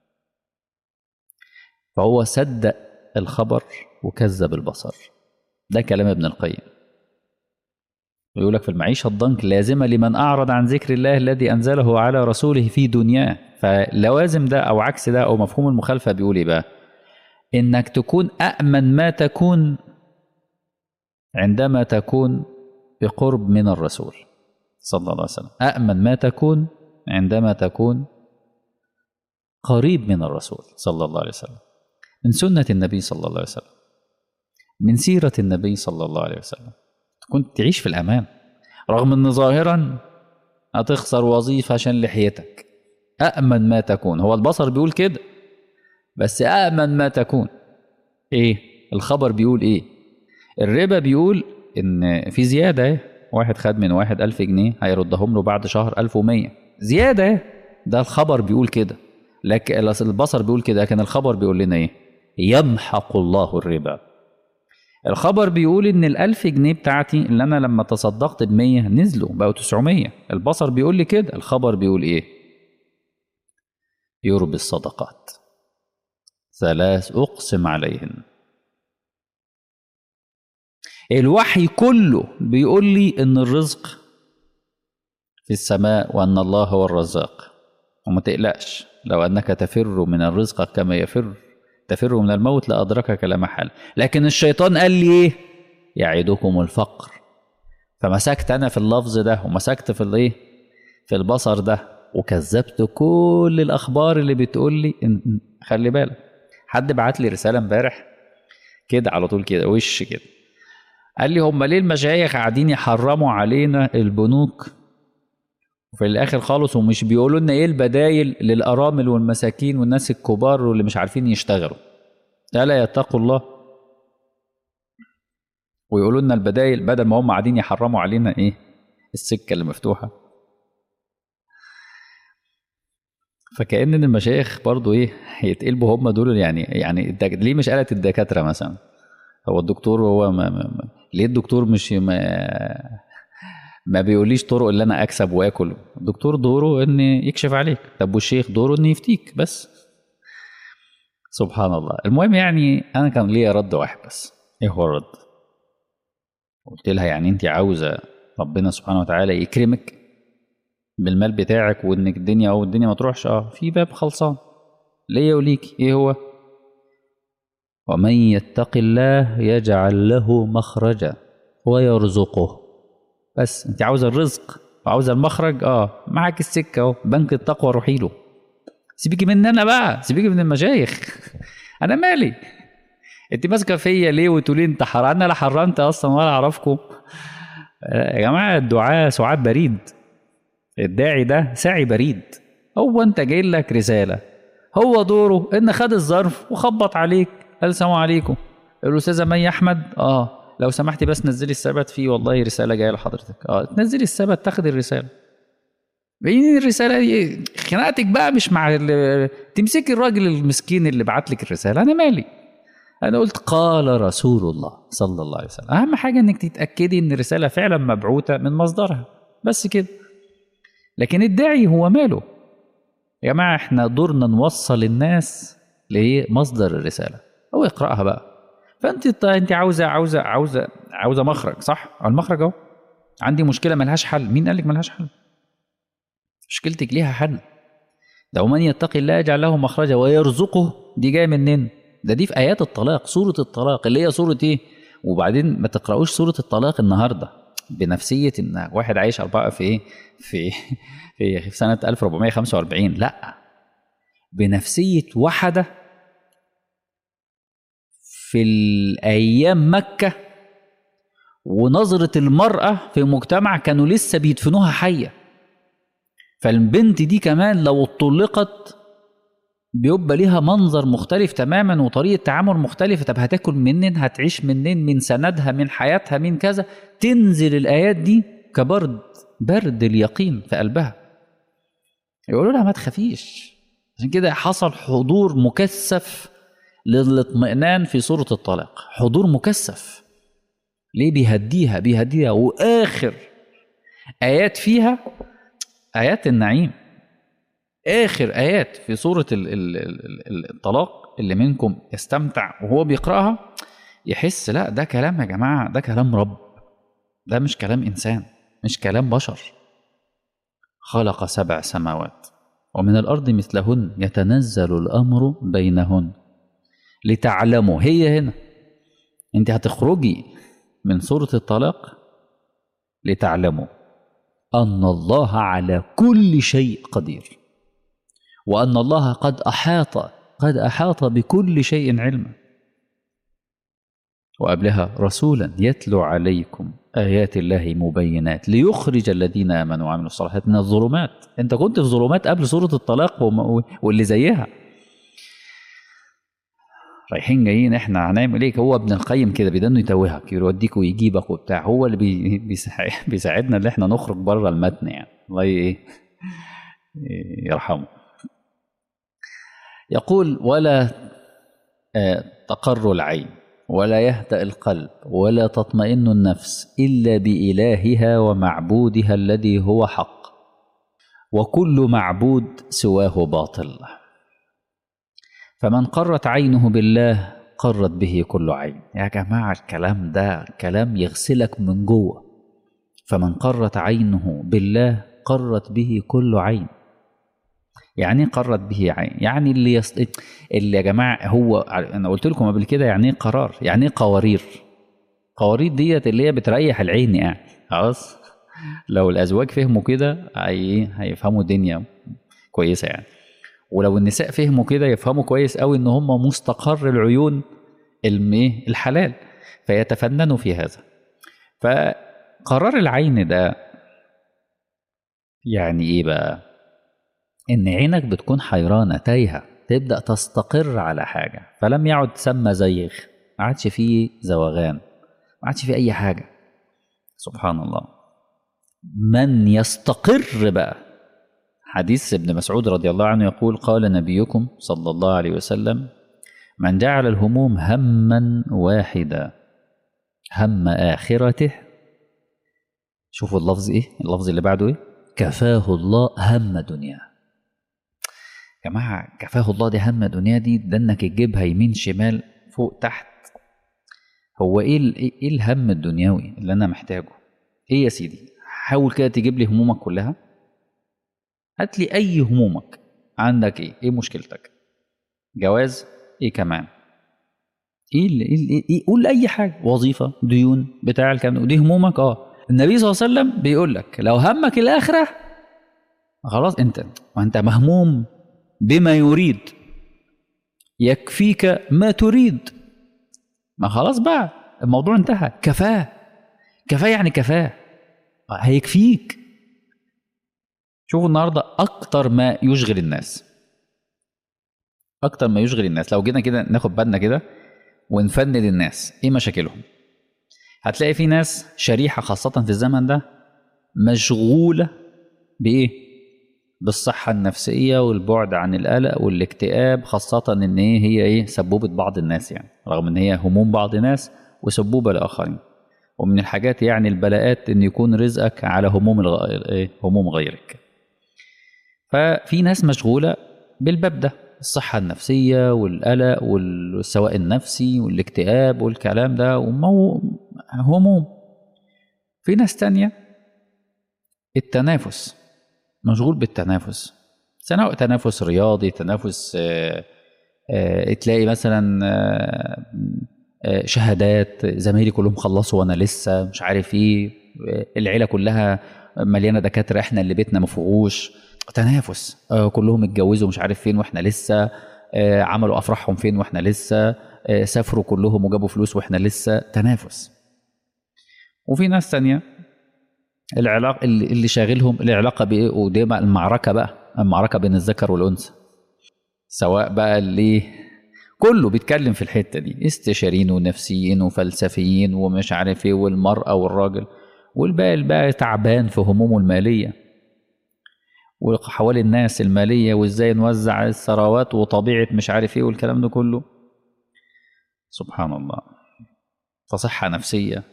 فهو صدق الخبر وكذب البصر ده كلام ابن القيم ويقول لك في المعيشة الضنك لازمة لمن أعرض عن ذكر الله الذي أنزله على رسوله في دنياه فلوازم ده أو عكس ده أو مفهوم المخالفة بيقول إيه بقى إنك تكون أأمن ما تكون عندما تكون بقرب من الرسول صلى الله عليه وسلم أأمن ما تكون عندما تكون قريب من الرسول صلى الله عليه وسلم من سنة النبي صلى الله عليه وسلم من سيرة النبي صلى الله عليه وسلم تكون تعيش في الأمان رغم أن ظاهرا هتخسر وظيفة عشان لحيتك أأمن ما تكون هو البصر بيقول كده بس أأمن ما تكون إيه الخبر بيقول إيه الربا بيقول إن في زيادة إيه واحد خد من واحد ألف جنيه هيردهم له بعد شهر ألف ومية زيادة إيه ده الخبر بيقول كده لكن البصر بيقول كده لكن الخبر بيقول لنا إيه يمحق الله الربا الخبر بيقول ان الألف جنيه بتاعتي اللي انا لما تصدقت بمية نزلوا بقوا 900 البصر بيقول لي كده الخبر بيقول ايه يربي الصدقات ثلاث اقسم عليهن الوحي كله بيقول لي ان الرزق في السماء وان الله هو الرزاق وما تقلقش لو انك تفر من الرزق كما يفر تفر من الموت لأدركك لا محل لكن الشيطان قال لي ايه يعدكم الفقر فمسكت انا في اللفظ ده ومسكت في الايه في البصر ده وكذبت كل الاخبار اللي بتقول لي إن خلي بالك حد بعت لي رساله امبارح كده على طول كده وش كده قال لي هم ليه المشايخ قاعدين يحرموا علينا البنوك وفي الاخر خالص ومش بيقولوا لنا ايه البدايل للارامل والمساكين والناس الكبار واللي مش عارفين يشتغلوا الا يتقوا الله ويقولوا لنا البدايل بدل ما هم قاعدين يحرموا علينا ايه السكه اللي مفتوحه فكأن المشايخ برضو ايه هيتقلبوا هم دول يعني يعني الدك... ليه مش قالت الدكاتره مثلا هو الدكتور هو ما... ما... ليه الدكتور مش ما ما بيقوليش طرق اللي انا اكسب واكل الدكتور دوره ان يكشف عليك طب والشيخ دوره ان يفتيك بس سبحان الله المهم يعني انا كان ليا رد واحد بس ايه هو الرد قلت لها يعني انت عاوزه ربنا سبحانه وتعالى يكرمك بالمال بتاعك وانك الدنيا او الدنيا ما تروحش اه في باب خلصان ليا وليك ايه هو ومن يتق الله يجعل له مخرجا ويرزقه بس انت عاوزه الرزق وعاوزه المخرج اه معاك السكه اهو بنك التقوى روحي له سيبيكي مني انا بقى سيبيكي من المشايخ انا مالي انت ماسكه فيا ليه وتقولي انت حرام انا لا حرمت اصلا ولا اعرفكم يا جماعه الدعاء سعاد بريد الداعي ده ساعي بريد هو انت جاي لك رساله هو دوره ان خد الظرف وخبط عليك قال السلام عليكم الاستاذه مي احمد اه لو سمحتي بس نزلي السبت في والله رساله جايه لحضرتك اه تنزلي السبت تاخدي الرساله بين الرساله دي خناقتك بقى مش مع تمسكي الراجل المسكين اللي بعت لك الرساله انا مالي انا قلت قال رسول الله صلى الله عليه وسلم اهم حاجه انك تتاكدي ان الرساله فعلا مبعوثه من مصدرها بس كده لكن الداعي هو ماله يا جماعه احنا دورنا نوصل الناس لمصدر الرساله هو يقراها بقى فانت انت عاوزه عاوزه عاوزه عاوزه مخرج صح المخرج اهو عندي مشكله ملهاش حل مين قال لك ملهاش حل مشكلتك ليها حل ده ومن يتقي الله يجعل له مخرجا ويرزقه دي جايه منين ده دي في ايات الطلاق سوره الطلاق اللي هي سوره ايه وبعدين ما تقراوش سوره الطلاق النهارده بنفسيه ان واحد عايش اربعه في ايه في في سنه 1445 لا بنفسيه وحده في الايام مكه ونظره المراه في مجتمع كانوا لسه بيدفنوها حيه فالبنت دي كمان لو اتطلقت بيبقى ليها منظر مختلف تماما وطريقه تعامل مختلفه طب هتاكل منين هتعيش منين من سندها من حياتها من كذا تنزل الايات دي كبرد برد اليقين في قلبها يقولوا لها ما تخافيش عشان كده حصل حضور مكثف للاطمئنان في سوره الطلاق حضور مكثف ليه بيهديها بيهديها واخر ايات فيها ايات النعيم اخر ايات في سوره ال ال ال الطلاق اللي منكم يستمتع وهو بيقراها يحس لا ده كلام يا جماعه ده كلام رب ده مش كلام انسان مش كلام بشر خلق سبع سماوات ومن الارض مثلهن يتنزل الامر بينهن لتعلموا هي هنا انت هتخرجي من سوره الطلاق لتعلموا ان الله على كل شيء قدير وان الله قد احاط قد احاط بكل شيء علما وقبلها رسولا يتلو عليكم ايات الله مبينات ليخرج الذين امنوا وعملوا الصالحات من الظلمات انت كنت في ظلمات قبل سوره الطلاق واللي زيها رايحين جايين احنا هنعمل ايه هو ابن القيم كده بيدنه يتوهك يوديك ويجيبك وبتاع هو اللي بي بيساعدنا ان احنا نخرج بره المتن يعني الله ايه يرحمه يقول ولا تقر العين ولا يهدأ القلب ولا تطمئن النفس إلا بإلهها ومعبودها الذي هو حق وكل معبود سواه باطل فمن قرت عينه بالله قرت به كل عين يا جماعة الكلام ده كلام يغسلك من جوه فمن قرت عينه بالله قرت به كل عين يعني ايه قرت به عين يعني اللي يص... اللي يا جماعه هو انا قلت لكم قبل كده يعني ايه قرار يعني ايه قوارير قوارير ديت اللي هي بتريح العين يعني خلاص لو الازواج فهموا كده هي... هيفهموا الدنيا كويسه يعني ولو النساء فهموا كده يفهموا كويس قوي ان هم مستقر العيون الميه الحلال فيتفننوا في هذا فقرار العين ده يعني ايه بقى ان عينك بتكون حيرانه تايهه تبدا تستقر على حاجه فلم يعد سمى زيغ ما عادش فيه زوغان ما عادش فيه اي حاجه سبحان الله من يستقر بقى حديث ابن مسعود رضي الله عنه يقول قال نبيكم صلى الله عليه وسلم من جعل الهموم هما واحدا هم آخرته شوفوا اللفظ ايه اللفظ اللي بعده ايه كفاه الله هم دنياه يا جماعة كفاه الله دي هم دنيا دي ده انك تجيبها يمين شمال فوق تحت هو ايه ايه الهم الدنيوي اللي انا محتاجه ايه يا سيدي حاول كده تجيب لي همومك كلها هات لي اي همومك عندك ايه ايه مشكلتك جواز ايه كمان ايه اللي إيه, إيه, إيه قول اي حاجه وظيفه ديون بتاع الكلام دي همومك اه النبي صلى الله عليه وسلم بيقول لك لو همك الاخره خلاص انت وانت مهموم بما يريد يكفيك ما تريد ما خلاص بقى الموضوع انتهى كفاه كفاه يعني كفاه هيكفيك شوفوا النهارده اكتر ما يشغل الناس اكتر ما يشغل الناس لو جينا كده ناخد بالنا كده ونفند الناس ايه مشاكلهم هتلاقي في ناس شريحه خاصه في الزمن ده مشغوله بايه بالصحه النفسيه والبعد عن القلق والاكتئاب خاصه ان ايه هي ايه سبوبه بعض الناس يعني رغم ان هي هموم بعض الناس وسبوبه لاخرين ومن الحاجات يعني البلاءات ان يكون رزقك على هموم الغ... إيه؟ هموم غيرك ففي ناس مشغوله بالباب ده الصحة النفسية والقلق والسواء النفسي والاكتئاب والكلام ده ومو هموم في ناس تانية التنافس مشغول بالتنافس سواء تنافس رياضي تنافس آآ آآ تلاقي مثلا آآ شهادات زمايلي كلهم خلصوا وانا لسه مش عارف ايه العيله كلها مليانه دكاتره احنا اللي بيتنا ما فيهوش تنافس آه كلهم اتجوزوا مش عارف فين واحنا لسه آه عملوا افراحهم فين واحنا لسه آه سافروا كلهم وجابوا فلوس واحنا لسه تنافس وفي ناس تانية العلاقة اللي, اللي شاغلهم العلاقة بإيه ودي بقى المعركة بقى المعركة بين الذكر والأنثى سواء بقى اللي كله بيتكلم في الحتة دي استشاريين ونفسيين وفلسفيين ومش عارف ايه والمرأة والراجل والباقي بقى تعبان في همومه المالية وحوالي الناس المالية وازاي نوزع الثروات وطبيعة مش عارف ايه والكلام ده كله سبحان الله فصحة نفسية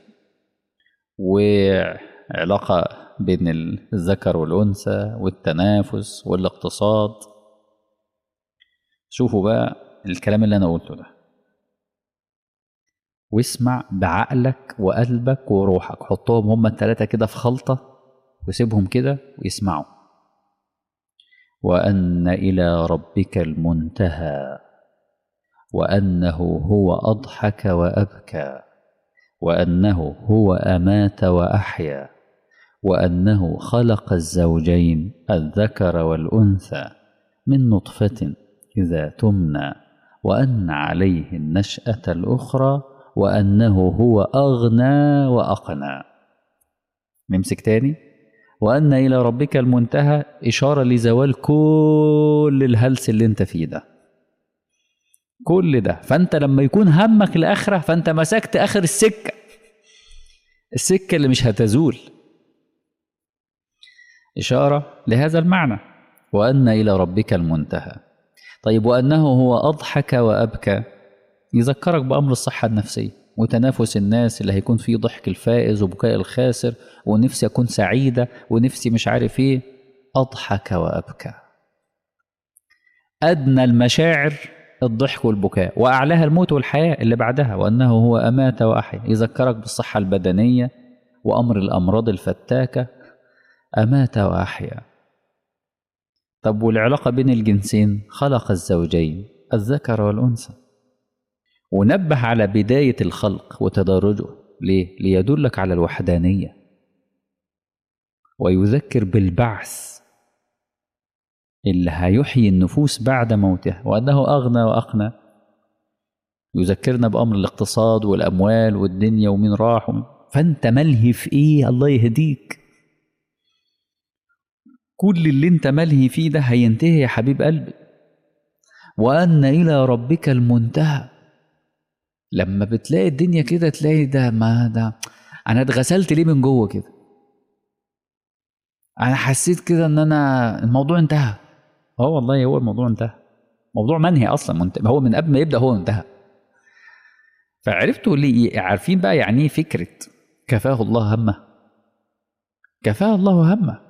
وعلاقة بين الذكر والأنثى والتنافس والاقتصاد شوفوا بقى الكلام اللي أنا قلته ده واسمع بعقلك وقلبك وروحك حطهم هما التلاتة كده في خلطة وسيبهم كده ويسمعوا وان الى ربك المنتهى وانه هو اضحك وابكى وانه هو امات واحيا وانه خلق الزوجين الذكر والانثى من نطفه اذا تمنى وان عليه النشاه الاخرى وانه هو اغنى واقنى نمسك تاني وأن إلى ربك المنتهى إشارة لزوال كل الهلس اللي أنت فيه ده كل ده فأنت لما يكون همك الآخرة فأنت مسكت آخر السكة السكة اللي مش هتزول إشارة لهذا المعنى وأن إلى ربك المنتهى طيب وأنه هو أضحك وأبكى يذكرك بأمر الصحة النفسية وتنافس الناس اللي هيكون فيه ضحك الفائز وبكاء الخاسر ونفسي أكون سعيدة ونفسي مش عارف إيه أضحك وأبكى أدنى المشاعر الضحك والبكاء وأعلاها الموت والحياة اللي بعدها وأنه هو أمات وأحيا يذكرك بالصحة البدنية وأمر الأمراض الفتاكة أمات وأحيا طب والعلاقة بين الجنسين خلق الزوجين الذكر والأنثى ونبه على بداية الخلق وتدرجه ليه؟ ليدلك على الوحدانية ويذكر بالبعث اللي هيحيي النفوس بعد موتها وأنه أغنى وأقنى يذكرنا بأمر الاقتصاد والأموال والدنيا ومين راح ومين فأنت ملهي في إيه الله يهديك كل اللي انت ملهي فيه ده هينتهي يا حبيب قلبي وأن إلى ربك المنتهى لما بتلاقي الدنيا كده تلاقي ده ما ده أنا اتغسلت ليه من جوه كده أنا حسيت كده إن أنا الموضوع انتهى اه والله هو الموضوع انتهى موضوع منهي أصلا منت... هو من قبل ما يبدأ هو انتهى فعرفتوا ليه عارفين بقى يعني ايه فكرة كفاه الله همه كفاه الله همه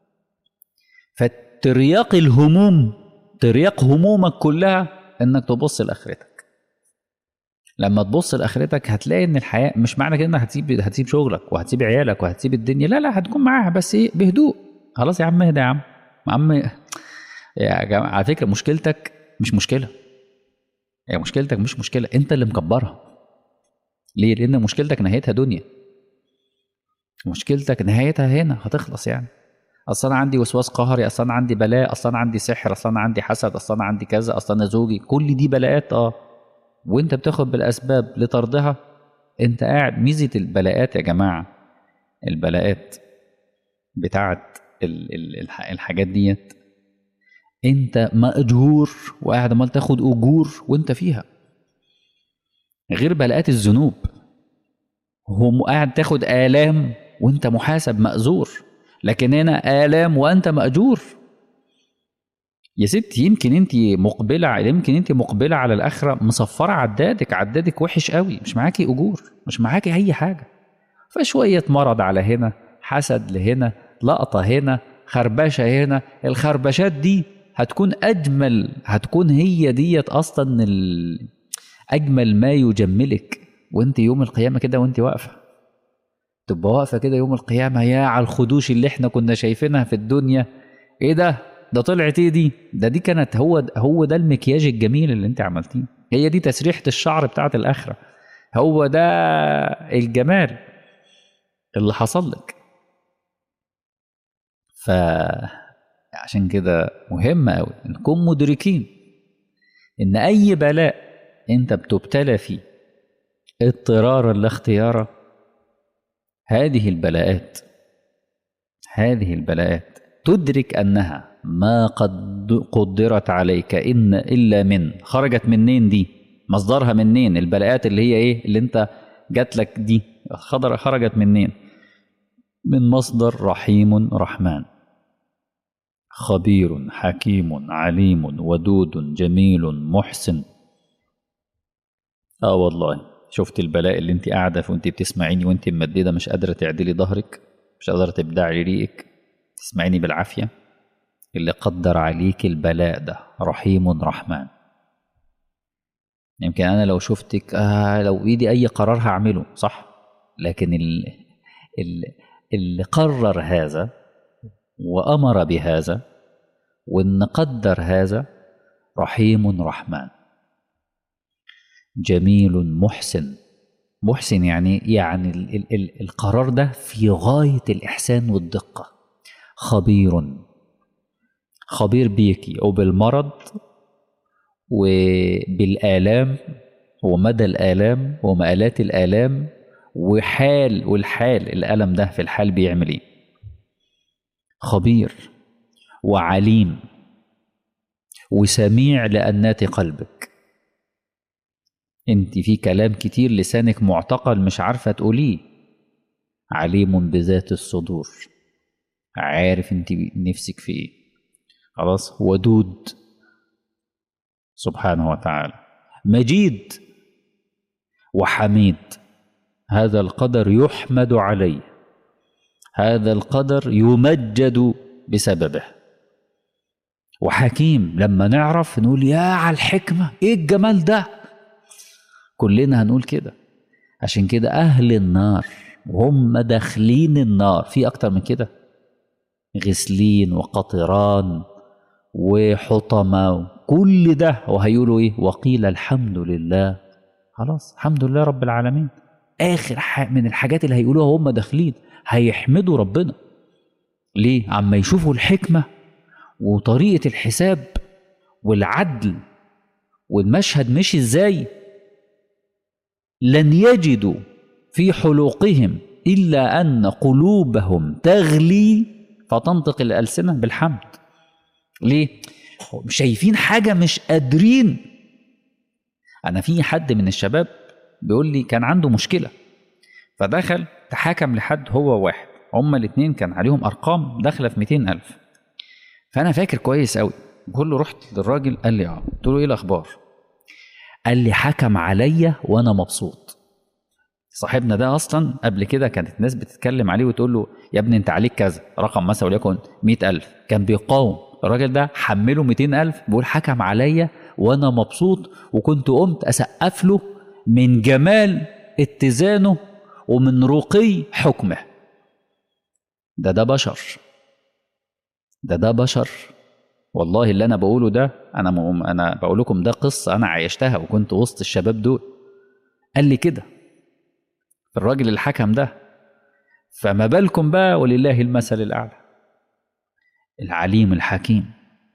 فترياق الهموم ترياق همومك كلها انك تبص لاخرتك لما تبص لاخرتك هتلاقي ان الحياه مش معنى كده انك هتسيب هتسيب شغلك وهتسيب عيالك وهتسيب الدنيا لا لا هتكون معاها بس ايه بهدوء خلاص يا عم اهدى يا عم يا عم يا جماعه على فكره مشكلتك مش مشكله هي مشكلتك مش مشكله انت اللي مكبرها ليه لان مشكلتك نهايتها دنيا مشكلتك نهايتها هنا هتخلص يعني اصل انا عندي وسواس قهري اصل انا عندي بلاء اصل انا عندي سحر اصل انا عندي حسد اصل انا عندي كذا اصل انا زوجي كل دي بلاءات اه وانت بتاخد بالاسباب لطردها انت قاعد ميزه البلاءات يا جماعه البلاءات بتاعت ال- ال- الح- الحاجات ديت انت ماجور وقاعد عمال تاخد اجور وانت فيها غير بلاءات الذنوب هو قاعد تاخد الام وانت محاسب مأزور لكن هنا آلام وأنت مأجور يا ستي يمكن انت مقبلة على يمكن انت مقبلة على الآخرة مصفرة عدادك عدادك وحش قوي مش معاكي أجور مش معاكي أي حاجة فشوية مرض على هنا حسد لهنا لقطة هنا خربشة هنا الخربشات دي هتكون أجمل هتكون هي ديت أصلا ال... أجمل ما يجملك وانت يوم القيامة كده وانت واقفة تبقى واقفه كده يوم القيامه يا على الخدوش اللي احنا كنا شايفينها في الدنيا ايه ده ده طلعت ايه دي ده دي كانت هو هو ده المكياج الجميل اللي انت عملتيه هي دي تسريحه الشعر بتاعت الاخره هو ده الجمال اللي حصل لك ف عشان كده مهم قوي نكون مدركين ان اي بلاء انت بتبتلى فيه اضطرارا لا اختيارا هذه البلاءات هذه البلاءات تدرك انها ما قد قدرت عليك ان الا من خرجت منين دي مصدرها منين البلاءات اللي هي ايه اللي انت جات لك دي خضر خرجت منين من مصدر رحيم رحمن خبير حكيم عليم ودود جميل محسن اه والله شفت البلاء اللي انت قاعده وانت بتسمعيني وانت ممدده مش قادره تعدلي ظهرك مش قادره تبدعي ريقك تسمعيني بالعافيه اللي قدر عليك البلاء ده رحيم رحمن يمكن انا لو شفتك آه لو ايدي اي قرار هعمله صح لكن ال ال اللي قرر هذا وامر بهذا وان قدر هذا رحيم رحمن جميل محسن محسن يعني يعني ال ال ال القرار ده في غاية الإحسان والدقة خبير خبير بيكي وبالمرض وبالآلام ومدى الآلام ومآلات الآلام وحال والحال الألم ده في الحال بيعمل ايه خبير وعليم وسميع لأنات قلبك انت في كلام كتير لسانك معتقل مش عارفة تقوليه عليم بذات الصدور عارف انت نفسك في ايه خلاص ودود سبحانه وتعالى مجيد وحميد هذا القدر يحمد عليه هذا القدر يمجد بسببه وحكيم لما نعرف نقول يا على الحكمة ايه الجمال ده كلنا هنقول كده عشان كده أهل النار وهم داخلين النار في أكتر من كده غسلين وقطران وحطمة كل ده وهيقولوا ايه وقيل الحمد لله خلاص الحمد لله رب العالمين اخر من الحاجات اللي هيقولوها وهم داخلين هيحمدوا ربنا ليه عما يشوفوا الحكمه وطريقه الحساب والعدل والمشهد مشي ازاي لن يجدوا في حلوقهم الا ان قلوبهم تغلي فتنطق الالسنه بالحمد ليه شايفين حاجه مش قادرين انا في حد من الشباب بيقول لي كان عنده مشكله فدخل تحاكم لحد هو واحد هما الاثنين كان عليهم ارقام داخله في 200 الف فانا فاكر كويس قوي بقول له رحت للراجل قال لي اه قلت له ايه الاخبار قال لي حكم عليا وانا مبسوط صاحبنا ده اصلا قبل كده كانت ناس بتتكلم عليه وتقول له يا ابني انت عليك كذا رقم مثلا وليكن 100000 كان بيقاوم الراجل ده حمله 200000 بيقول حكم عليا وانا مبسوط وكنت قمت اسقف له من جمال اتزانه ومن رقي حكمه ده ده بشر ده ده بشر والله اللي انا بقوله ده انا م... انا بقول لكم ده قصه انا عايشتها وكنت وسط الشباب دول قال لي كده الراجل الحكم ده فما بالكم بقى ولله المثل الاعلى العليم الحكيم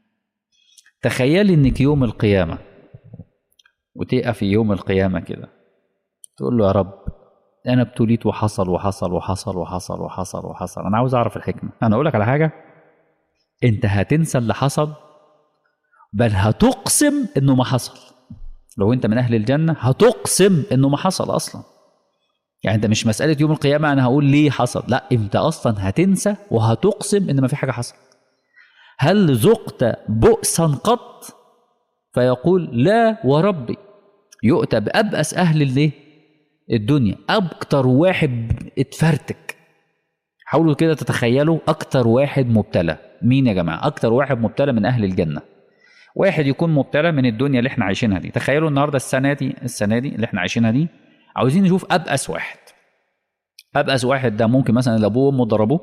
تخيلي انك يوم القيامه وتقف في يوم القيامه كده تقول له يا رب انا ابتليت وحصل وحصل وحصل وحصل وحصل وحصل انا عاوز اعرف الحكمه انا اقول لك على حاجه انت هتنسى اللي حصل بل هتقسم انه ما حصل لو انت من اهل الجنه هتقسم انه ما حصل اصلا يعني انت مش مساله يوم القيامه انا هقول ليه حصل لا انت اصلا هتنسى وهتقسم ان ما في حاجه حصل هل ذقت بؤسا قط فيقول لا وربي يؤتى بأبأس أهل الايه؟ الدنيا أكتر واحد اتفرتك حاولوا كده تتخيلوا أكتر واحد مبتلى مين يا جماعة أكتر واحد مبتلى من أهل الجنة واحد يكون مبتلى من الدنيا اللي احنا عايشينها دي تخيلوا النهاردة السنة دي السنة دي اللي احنا عايشينها دي عاوزين نشوف أبأس واحد أبأس واحد ده ممكن مثلا اللي أبوه وأمه ضربوه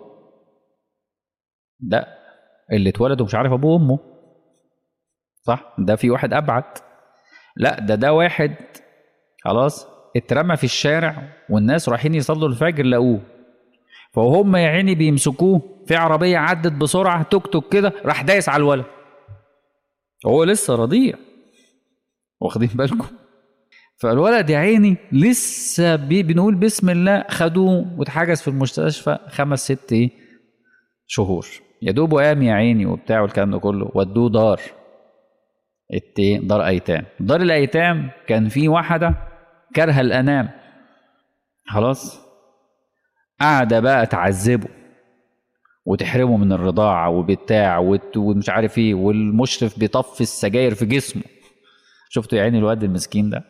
ده اللي اتولد ومش عارف أبوه وأمه صح ده في واحد أبعد لا ده ده واحد خلاص اترمى في الشارع والناس رايحين يصلوا الفجر لقوه فهم يا عيني بيمسكوه في عربيه عدت بسرعه توك توك كده راح دايس على الولد هو لسه رضيع واخدين بالكم فالولد يا عيني لسه بي بنقول بسم الله خدوه واتحجز في المستشفى خمس ست ايه شهور يا دوب قام يا عيني وبتاع والكلام ده كله ودوه دار التي دار ايتام دار الايتام كان في واحده كره الانام خلاص قاعده بقى تعذبه وتحرمه من الرضاعه وبتاع ومش عارف ايه والمشرف بيطفي السجاير في جسمه شفتوا يا عيني الواد المسكين ده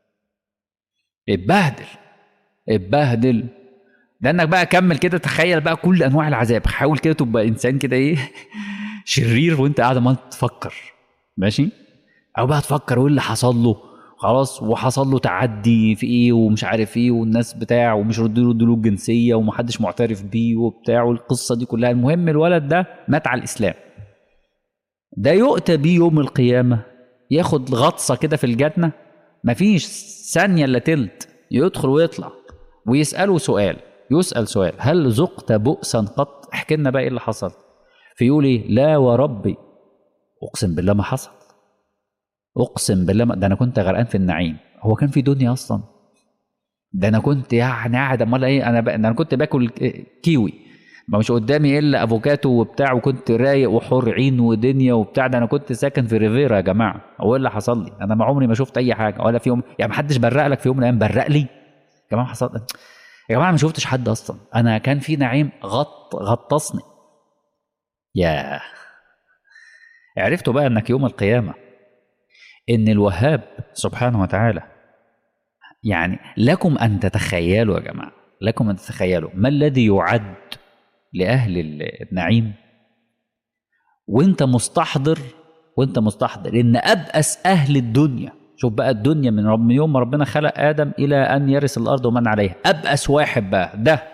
اتبهدل اتبهدل لانك بقى كمل كده تخيل بقى كل انواع العذاب حاول كده تبقى انسان كده ايه شرير وانت قاعد ما تفكر ماشي او بقى تفكر وايه اللي حصل له خلاص وحصل له تعدي في ايه ومش عارف ايه والناس بتاع ومش ردوا له الجنسيه ومحدش معترف بيه وبتاع والقصه دي كلها المهم الولد ده مات على الاسلام ده يؤتى بيه يوم القيامه ياخد غطسه كده في الجنه مفيش ثانيه الا تلت يدخل ويطلع ويساله سؤال يسال سؤال هل ذقت بؤسا قط احكي لنا بقى ايه اللي حصل فيقول ايه لا وربي اقسم بالله ما حصل اقسم بالله ما ده انا كنت غرقان في النعيم هو كان في دنيا اصلا ده انا كنت يعني قاعد امال ايه انا بقى انا كنت باكل كيوي ما مش قدامي الا افوكاتو وبتاع وكنت رايق وحور عين ودنيا وبتاع ده انا كنت ساكن في ريفيرا يا جماعه هو ايه اللي حصل لي انا ما عمري ما شفت اي حاجه ولا في يوم يعني ما حدش برق لك في يوم من الايام برق لي يا جماعه حصل يا جماعه ما شفتش حد اصلا انا كان في نعيم غط غطسني ياه عرفتوا بقى انك يوم القيامه ان الوهاب سبحانه وتعالى يعني لكم ان تتخيلوا يا جماعه لكم ان تتخيلوا ما الذي يعد لاهل النعيم وانت مستحضر وانت مستحضر ان ابأس اهل الدنيا شوف بقى الدنيا من رب من يوم ما ربنا خلق ادم الى ان يرث الارض ومن عليها ابأس واحد بقى ده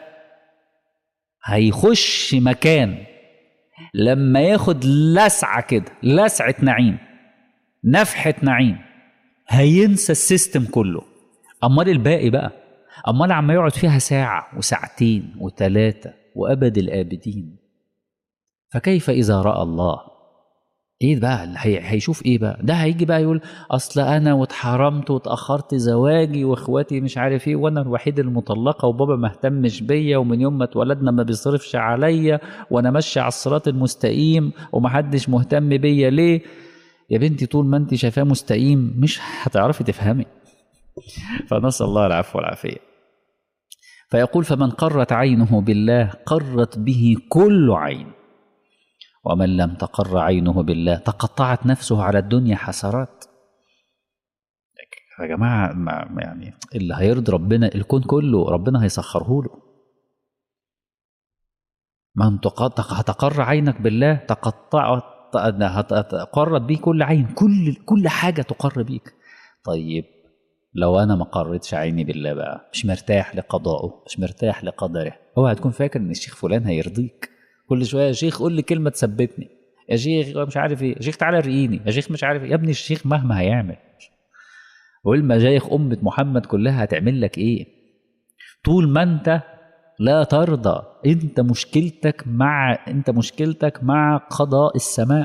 هيخش مكان لما ياخد لسعه كده لسعه نعيم نفحه نعيم هينسى السيستم كله امال الباقي بقى امال عم يقعد فيها ساعه وساعتين وثلاثه وابد الابدين فكيف اذا راى الله ايه بقى اللي هي- هيشوف ايه بقى ده هيجي بقى يقول اصل انا واتحرمت واتاخرت زواجي واخواتي مش عارف ايه وانا الوحيد المطلقه وبابا ما اهتمش بيا ومن يوم ما اتولدنا ما بيصرفش عليا وانا ماشي على الصراط المستقيم ومحدش مهتم بيا ليه يا بنتي طول ما انت شايفاه مستقيم مش هتعرفي تفهمي فنسال الله العفو والعافيه فيقول فمن قرت عينه بالله قرت به كل عين ومن لم تقر عينه بالله تقطعت نفسه على الدنيا حسرات يا جماعة ما ما يعني اللي هيرضي ربنا الكون كله ربنا هيسخره له ما انت قد- هتقر عينك بالله تقطعت هتقرب بيه كل عين كل كل حاجة تقر بيك طيب لو انا ما قريتش عيني بالله بقى مش مرتاح لقضائه مش مرتاح لقدره هو هتكون فاكر ان الشيخ فلان هيرضيك كل شويه يا شيخ قول لي كلمه تثبتني يا شيخ مش عارف ايه يا شيخ تعالى رقيني يا شيخ مش عارف ايه يا ابني الشيخ مهما هيعمل والمشايخ أمة محمد كلها هتعمل لك إيه طول ما أنت لا ترضى أنت مشكلتك مع أنت مشكلتك مع قضاء السماء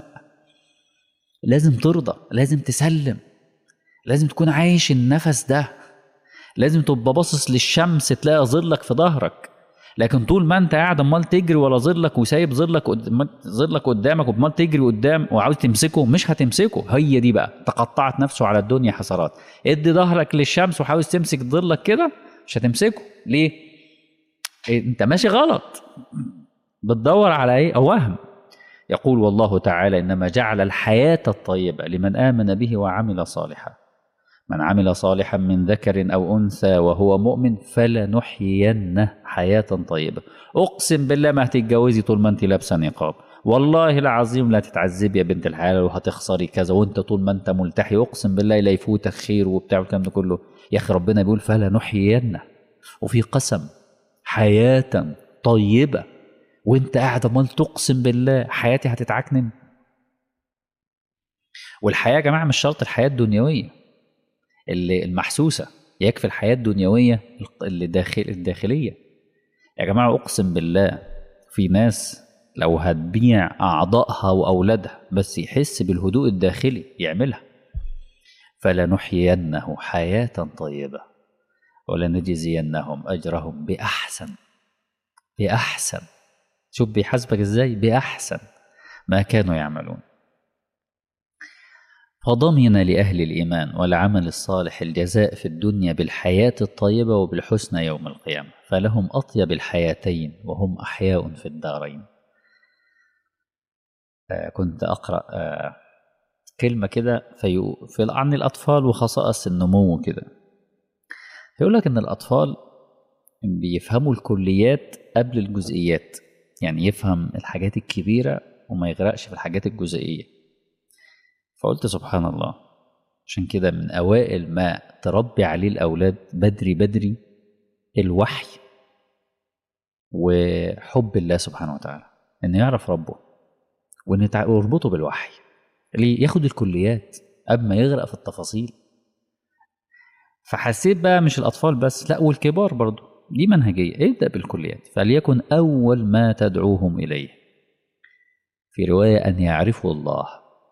لازم ترضى لازم تسلم لازم تكون عايش النفس ده لازم تبقى باصص للشمس تلاقي ظلك في ظهرك لكن طول ما انت قاعد امال تجري ولا ظلك وسايب ظلك قد- ظلك قدامك وامال تجري قدام وعاوز تمسكه مش هتمسكه هي دي بقى تقطعت نفسه على الدنيا حسرات ادي ظهرك للشمس وحاول تمسك ظلك كده مش هتمسكه ليه إيه انت ماشي غلط بتدور على ايه وهم يقول والله تعالى انما جعل الحياه الطيبه لمن امن به وعمل صالحا من عمل صالحا من ذكر او انثى وهو مؤمن فلنحيينه حياه طيبه اقسم بالله ما هتتجوزي طول ما انت لابسه نقاب والله العظيم لا تتعذبي يا بنت الحلال وهتخسري كذا وانت طول ما انت ملتحي اقسم بالله لا يفوتك خير وبتاع والكلام ده كله يا اخي ربنا بيقول فلنحيينه وفي قسم حياه طيبه وانت قاعد امال تقسم بالله حياتي هتتعكنن والحياه يا جماعه مش شرط الحياه الدنيويه اللي المحسوسه يكفي الحياه الدنيويه اللي داخل الداخليه يا جماعه اقسم بالله في ناس لو هتبيع اعضائها واولادها بس يحس بالهدوء الداخلي يعملها فلنحيينه حياه طيبه ولنجزينهم اجرهم باحسن باحسن شوف بيحاسبك ازاي باحسن ما كانوا يعملون فضمن لأهل الإيمان والعمل الصالح الجزاء في الدنيا بالحياة الطيبة وبالحسنى يوم القيامة فلهم أطيب الحياتين وهم أحياء في الدارين آه كنت أقرأ آه كلمة كده في, في عن الأطفال وخصائص النمو كده يقول لك إن الأطفال بيفهموا الكليات قبل الجزئيات يعني يفهم الحاجات الكبيرة وما يغرقش في الحاجات الجزئية فقلت سبحان الله عشان كده من أوائل ما تربي عليه الأولاد بدري بدري الوحي وحب الله سبحانه وتعالى إنه يعرف ربه وإن يربطه بالوحي ليه ياخد الكليات قبل ما يغرق في التفاصيل فحسيت بقى مش الأطفال بس لا والكبار برضه دي منهجية ابدأ بالكليات فليكن أول ما تدعوهم إليه في رواية أن يعرفوا الله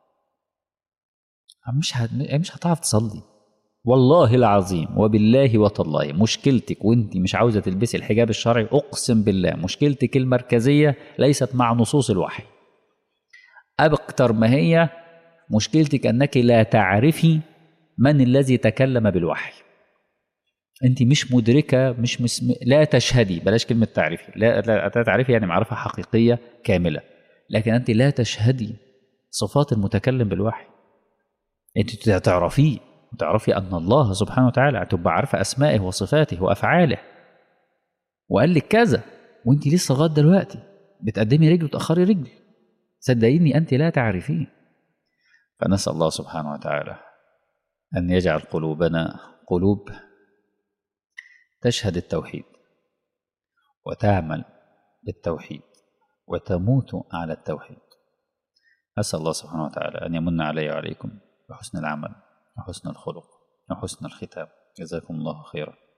مش هت... مش هتعرف تصلي والله العظيم وبالله وتالله مشكلتك وانت مش عاوزه تلبسي الحجاب الشرعي اقسم بالله مشكلتك المركزيه ليست مع نصوص الوحي اكتر ما هي مشكلتك انك لا تعرفي من الذي تكلم بالوحي انت مش مدركه مش مسم... لا تشهدي بلاش كلمه تعرفي لا لا تعرفي يعني معرفه حقيقيه كامله لكن انت لا تشهدي صفات المتكلم بالوحي انت تعرفيه وتعرفي أن الله سبحانه وتعالى تبقى عارفة أسمائه وصفاته وأفعاله وقال لك كذا وانت لسه لغايه دلوقتي بتقدمي رجل وتأخري رجل صدقيني أنت لا تعرفين فنسأل الله سبحانه وتعالى أن يجعل قلوبنا قلوب تشهد التوحيد وتعمل بالتوحيد وتموت على التوحيد أسأل الله سبحانه وتعالى أن يمن علي وعليكم بحسن العمل وحسن الخلق وحسن الختام جزاكم الله خيرا